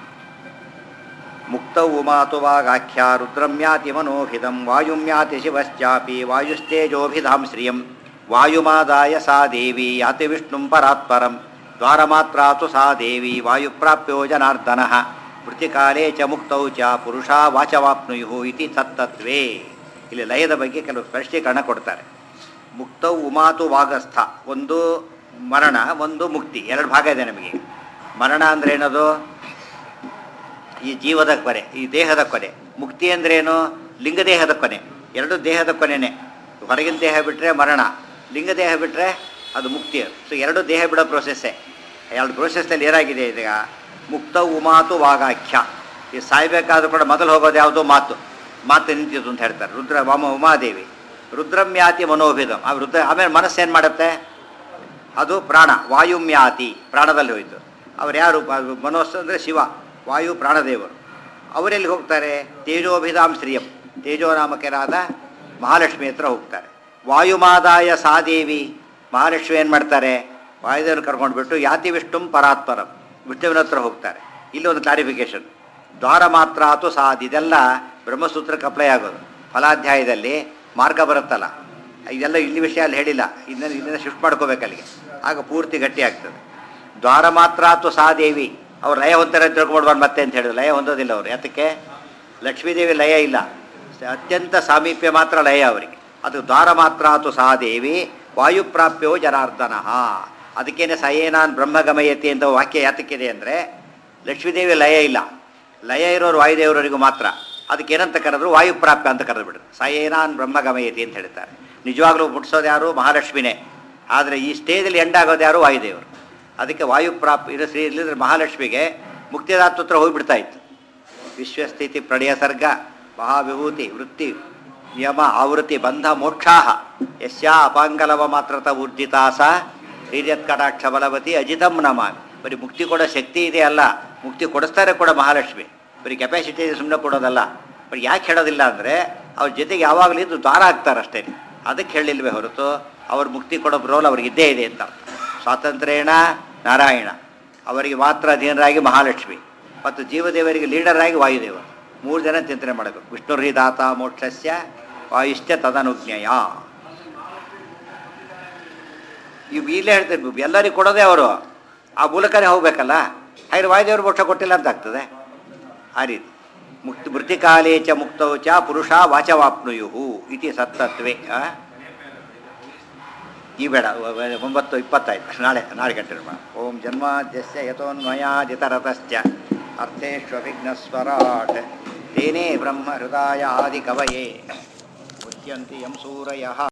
ಮುಕ್ತೌ ಉಮಾತು ವಾಗಾಖ್ಯ ರುದ್ರಮ್ಯಾತಿ ಮನೋಹಿತಂ ವಾಯುಮ್ಯಾತಿ ಶಿವಶ್ಚಾಪಿ ವಾಯುಸ್ತೇಜೋಭಿಧಾಂ ಶ್ರಿಯಂ ವಾಯುಮಾದಾಯ ಸಾ ದೇವಿ ಯಾತಿ ವಿಷ್ಣುಂ ಪರಾತ್ಪರಂ ದ್ವಾರಮಾತ್ರಾತು ಸಾ ದೇವಿ ವಾಯುಪ್ರಾಪ್ಯೋ ಜನಾರ್ದನ ವೃತ್ತಿಕಾಲೇ ಚ ಮುಕ್ತೌ ಚ ಪುರುಷ ವಾಚವಾಪ್ನುಯು ಇತಿ ತತ್ತತ್ವೇ ಇಲ್ಲಿ ಲಯದ ಬಗ್ಗೆ ಕೆಲವು ಸ್ಪಷ್ಟೀಕರಣ ಕೊಡ್ತಾರೆ ಮುಕ್ತೌ ಉಮಾತು ವಾಗಸ್ಥ ಒಂದು ಮರಣ ಒಂದು ಮುಕ್ತಿ ಎರಡು ಭಾಗ ಇದೆ ನಮಗೆ ಮರಣ ಅಂದ್ರೆ ಏನದು ಈ ಜೀವದ ಕೊನೆ ಈ ದೇಹದ ಕೊನೆ ಮುಕ್ತಿ ಅಂದ್ರೇನು ಲಿಂಗದೇಹದ ಕೊನೆ ಎರಡು ದೇಹದ ಕೊನೆನೇ ಹೊರಗಿನ ದೇಹ ಬಿಟ್ಟರೆ ಮರಣ ಲಿಂಗದೇಹ ಬಿಟ್ಟರೆ ಅದು ಮುಕ್ತಿ ಅದು ಸೊ ಎರಡು ದೇಹ ಬಿಡೋ ಪ್ರೋಸೆಸ್ಸೇ ಎರಡು ಪ್ರೋಸೆಸ್ಸಲ್ಲಿ ಏನಾಗಿದೆ ಈಗ ಮುಕ್ತ ಉಮಾತು ವಾಗಾಖ್ಯ ಈ ಸಾಯ್ಬೇಕಾದ್ರೂ ಕೂಡ ಮೊದಲು ಹೋಗೋದು ಯಾವುದು ಮಾತು ಮಾತು ನಿಂತಿದ್ದು ಅಂತ ಹೇಳ್ತಾರೆ ರುದ್ರ ವಾಮ ಉಮಾದೇವಿ ರುದ್ರಮ್ಯಾತಿ ಮನೋಭಿದಂ ಆ ರುದ್ರ ಆಮೇಲೆ ಮನಸ್ಸೇನು ಮಾಡುತ್ತೆ ಅದು ಪ್ರಾಣ ವಾಯುಮ್ಯಾತಿ ಪ್ರಾಣದಲ್ಲಿ ಹೋಯಿತು ಅವ್ರು ಯಾರು ಪ- ಮನಸ್ಸು ಅಂದರೆ ಶಿವ ವಾಯು ಪ್ರಾಣದೇವರು ಅವರೆಲ್ಲಿ ಹೋಗ್ತಾರೆ ತೇಜೋಭಿಧಾಂ ಶ್ರೀಯಂ ತೇಜೋನಾಮಕರಾದ ಮಹಾಲಕ್ಷ್ಮಿ ಹತ್ರ ಹೋಗ್ತಾರೆ ವಾಯುಮಾದಾಯ ಸಾದೇವಿ ಮಹಾಲಕ್ಷ್ಮಿ ಏನು ಮಾಡ್ತಾರೆ ವಾಯುದೇವರು ಕರ್ಕೊಂಡ್ಬಿಟ್ಟು ಯಾತಿ ವಿಷ್ಣುಂ ಪರಾತ್ಪರಂ ವಿಷ್ಣುವಿನ ಹತ್ರ ಹೋಗ್ತಾರೆ ಇಲ್ಲಿ ಒಂದು ಕ್ಲಾರಿಫಿಕೇಶನ್ ದ್ವಾರ ಮಾತ್ರ ಆತು ಸಾದ್ ಇದೆಲ್ಲ ಬ್ರಹ್ಮಸೂತ್ರಕ್ಕೆ ಅಪ್ಲೈ ಆಗೋದು ಫಲಾಧ್ಯಾಯದಲ್ಲಿ ಮಾರ್ಗ ಬರುತ್ತಲ್ಲ ಇದೆಲ್ಲ ಇಲ್ಲಿ ವಿಷಯ ಅಲ್ಲಿ ಹೇಳಿಲ್ಲ ಇದನ್ನ ಇದನ್ನ ಶಿಫ್ಟ್ ಮಾಡ್ಕೋಬೇಕು ಅಲ್ಲಿಗೆ ಆಗ ಪೂರ್ತಿ ಗಟ್ಟಿ ಆಗ್ತದೆ ದ್ವಾರ ಮಾತ್ರ ಆತು ಸಾ ದೇವಿ ಅವ್ರು ಲಯ ಹೊಂತಾರೆ ಅಂತ ತಿಳ್ಕೊಳ್ಬಾರ್ದು ಮತ್ತೆ ಅಂತ ಹೇಳಿದ್ರು ಲಯ ಹೊಂದೋದಿಲ್ಲ ಅವರು ಯಾತಕ್ಕೆ ಲಕ್ಷ್ಮೀದೇವಿ ಲಯ ಇಲ್ಲ ಅತ್ಯಂತ ಸಾಮೀಪ್ಯ ಮಾತ್ರ ಲಯ ಅವರಿಗೆ ಅದು ದ್ವಾರ ಮಾತ್ರ ಆತು ಸಾ ದೇವಿ ವಾಯುಪ್ರಾಪ್ಯೋ ಜನಾರ್ದನ ಅದಕ್ಕೇನೆ ಸಯೇನಾನ್ ಬ್ರಹ್ಮಗಮಯತಿ ಅಂತ ವಾಕ್ಯ ಯಾತಕ್ಕಿದೆ ಅಂದರೆ ಲಕ್ಷ್ಮೀದೇವಿ ಲಯ ಇಲ್ಲ ಲಯ ಇರೋರು ವಾಯುದೇವರವರಿಗೂ ಮಾತ್ರ ಅದಕ್ಕೆ ಏನಂತ ಕರೆದ್ರು ವಾಯುಪ್ರಾಪ್ಯ ಅಂತ ಕರೆದು ಬಿಡ್ರು ಸಯೇನಾನ್ ಬ್ರಹ್ಮಗಮಯತಿ ಅಂತ ಹೇಳ್ತಾರೆ ನಿಜವಾಗ್ಲೂ ಮುಟ್ಸೋದು ಯಾರು ಮಹಾಲಕ್ಷ್ಮಿನೇ ಆದರೆ ಈ ಸ್ಟೇಜಲ್ಲಿ ಎಂಡ್ ಆಗೋದು ಯಾರು ವಾಯುದೇವರು ಅದಕ್ಕೆ ವಾಯುಪ್ರಾಪ್ ಇದು ಶ್ರೀ ಇಲ್ಲಿದ್ರೆ ಮಹಾಲಕ್ಷ್ಮಿಗೆ ಮುಕ್ತಿದಾತೃತ್ರ ಹೋಗಿಬಿಡ್ತಾ ಇತ್ತು ವಿಶ್ವಸ್ಥಿತಿ ಪ್ರಳಯ ಸರ್ಗ ಮಹಾವಿಭೂತಿ ವೃತ್ತಿ ನಿಯಮ ಆವೃತ್ತಿ ಬಂಧ ಮೋಕ್ಷಾಹ ಯಸ್ಯಾ ಅಪಾಂಗಲವ ಮಾತ್ರತ ಊರ್ಜಿತಾಸ ಹಿರಿಯತ್ ಕಟಾಕ್ಷ ಬಲವತಿ ಅಜಿತಂ ನಮಾಮಿ ಬರೀ ಮುಕ್ತಿ ಕೊಡೋ ಶಕ್ತಿ ಇದೆ ಅಲ್ಲ ಮುಕ್ತಿ ಕೊಡಿಸ್ತಾರೆ ಕೂಡ ಮಹಾಲಕ್ಷ್ಮಿ ಬರೀ ಕೆಪಾಸಿಟಿ ಸುಮ್ಮನೆ ಕೊಡೋದಲ್ಲ ಬರೀ ಯಾಕೆ ಹೇಳೋದಿಲ್ಲ ಅಂದರೆ ಅವ್ರ ಜೊತೆಗೆ ಯಾವಾಗಲೂ ಇದ್ದು ದ್ವಾರ ಆಗ್ತಾರೆ ಅಷ್ಟೇ ಅದಕ್ಕೆ ಹೇಳಿಲ್ವೇ ಹೊರತು ಅವ್ರ ಮುಕ್ತಿ ಕೊಡೋ ರೋಲ್ ಅವ್ರಿಗೆ ಇದ್ದೇ ಇದೆ ಅಂತ ಅರ್ಥ. ಸ್ವಾತಂತ್ರ್ಯೇಣ ನಾರಾಯಣ ಅವರಿಗೆ ಮಾತ್ರ ಅಧೀನರಾಗಿ ಮಹಾಲಕ್ಷ್ಮಿ ಮತ್ತು ಜೀವದೇವರಿಗೆ ಲೀಡರ್ ಆಗಿ ವಾಯುದೇವರು ಮೂರು ಜನ ಚಿಂತನೆ ಮಾಡಬೇಕು ವಿಷ್ಣುರ್ಹಿ ದಾತ ಮೋಕ್ಷಸ್ಯ ವಾಯುಶ್ಚ ತದನುಜ್ಞೆಯ ಇವು ಇಲ್ಲೇ ಹೇಳ್ತಾರೆ ಎಲ್ಲರಿಗೂ ಕೊಡೋದೇ ಅವರು ಆ ಮೂಲಕನೇ ಹೋಗ್ಬೇಕಲ್ಲ ಹಾಗೆ ವಾಯುದೇವರು ಮೋಕ್ಷ ಕೊಟ್ಟಿಲ್ಲ ಅಂತ ಆಗ್ತದೆ ಆ ರೀತಿ ಮುಕ್ತಿ ಮೃತಿಕಾಲೇ ಚ ಮುಕ್ತೌ ಚ ಪುರುಷ ವಾಚವಾಪ್ನುಯು ಇತಿ ಸತ್ತತ್ವೇ ಆ? ಈ ಬೇಡ ಒ- ಒ- ಒಂಬತ್ತು ಇಪ್ಪತ್ತಾಯ್ತು ನಾಳೆ ನಾಳೆ ಕಂಟಿನ್ಯೂ ಮಾಡ ಓಂ ಜನ್ಮಾದ್ಯಸ್ಯ ಯಥೋನ್ಮಯಾದಿತರತಶ್ಚ ಅರ್ಥೇಷ್ವಿಘ್ನಸ್ವರಾಟ್ ತೇನೇ ಬ್ರಹ್ಮ ಹೃದಯ ಆದಿ ಕವಯೇ ಮುಚ್ಯಂತಿ ಯಂ ಸೂರಯಃ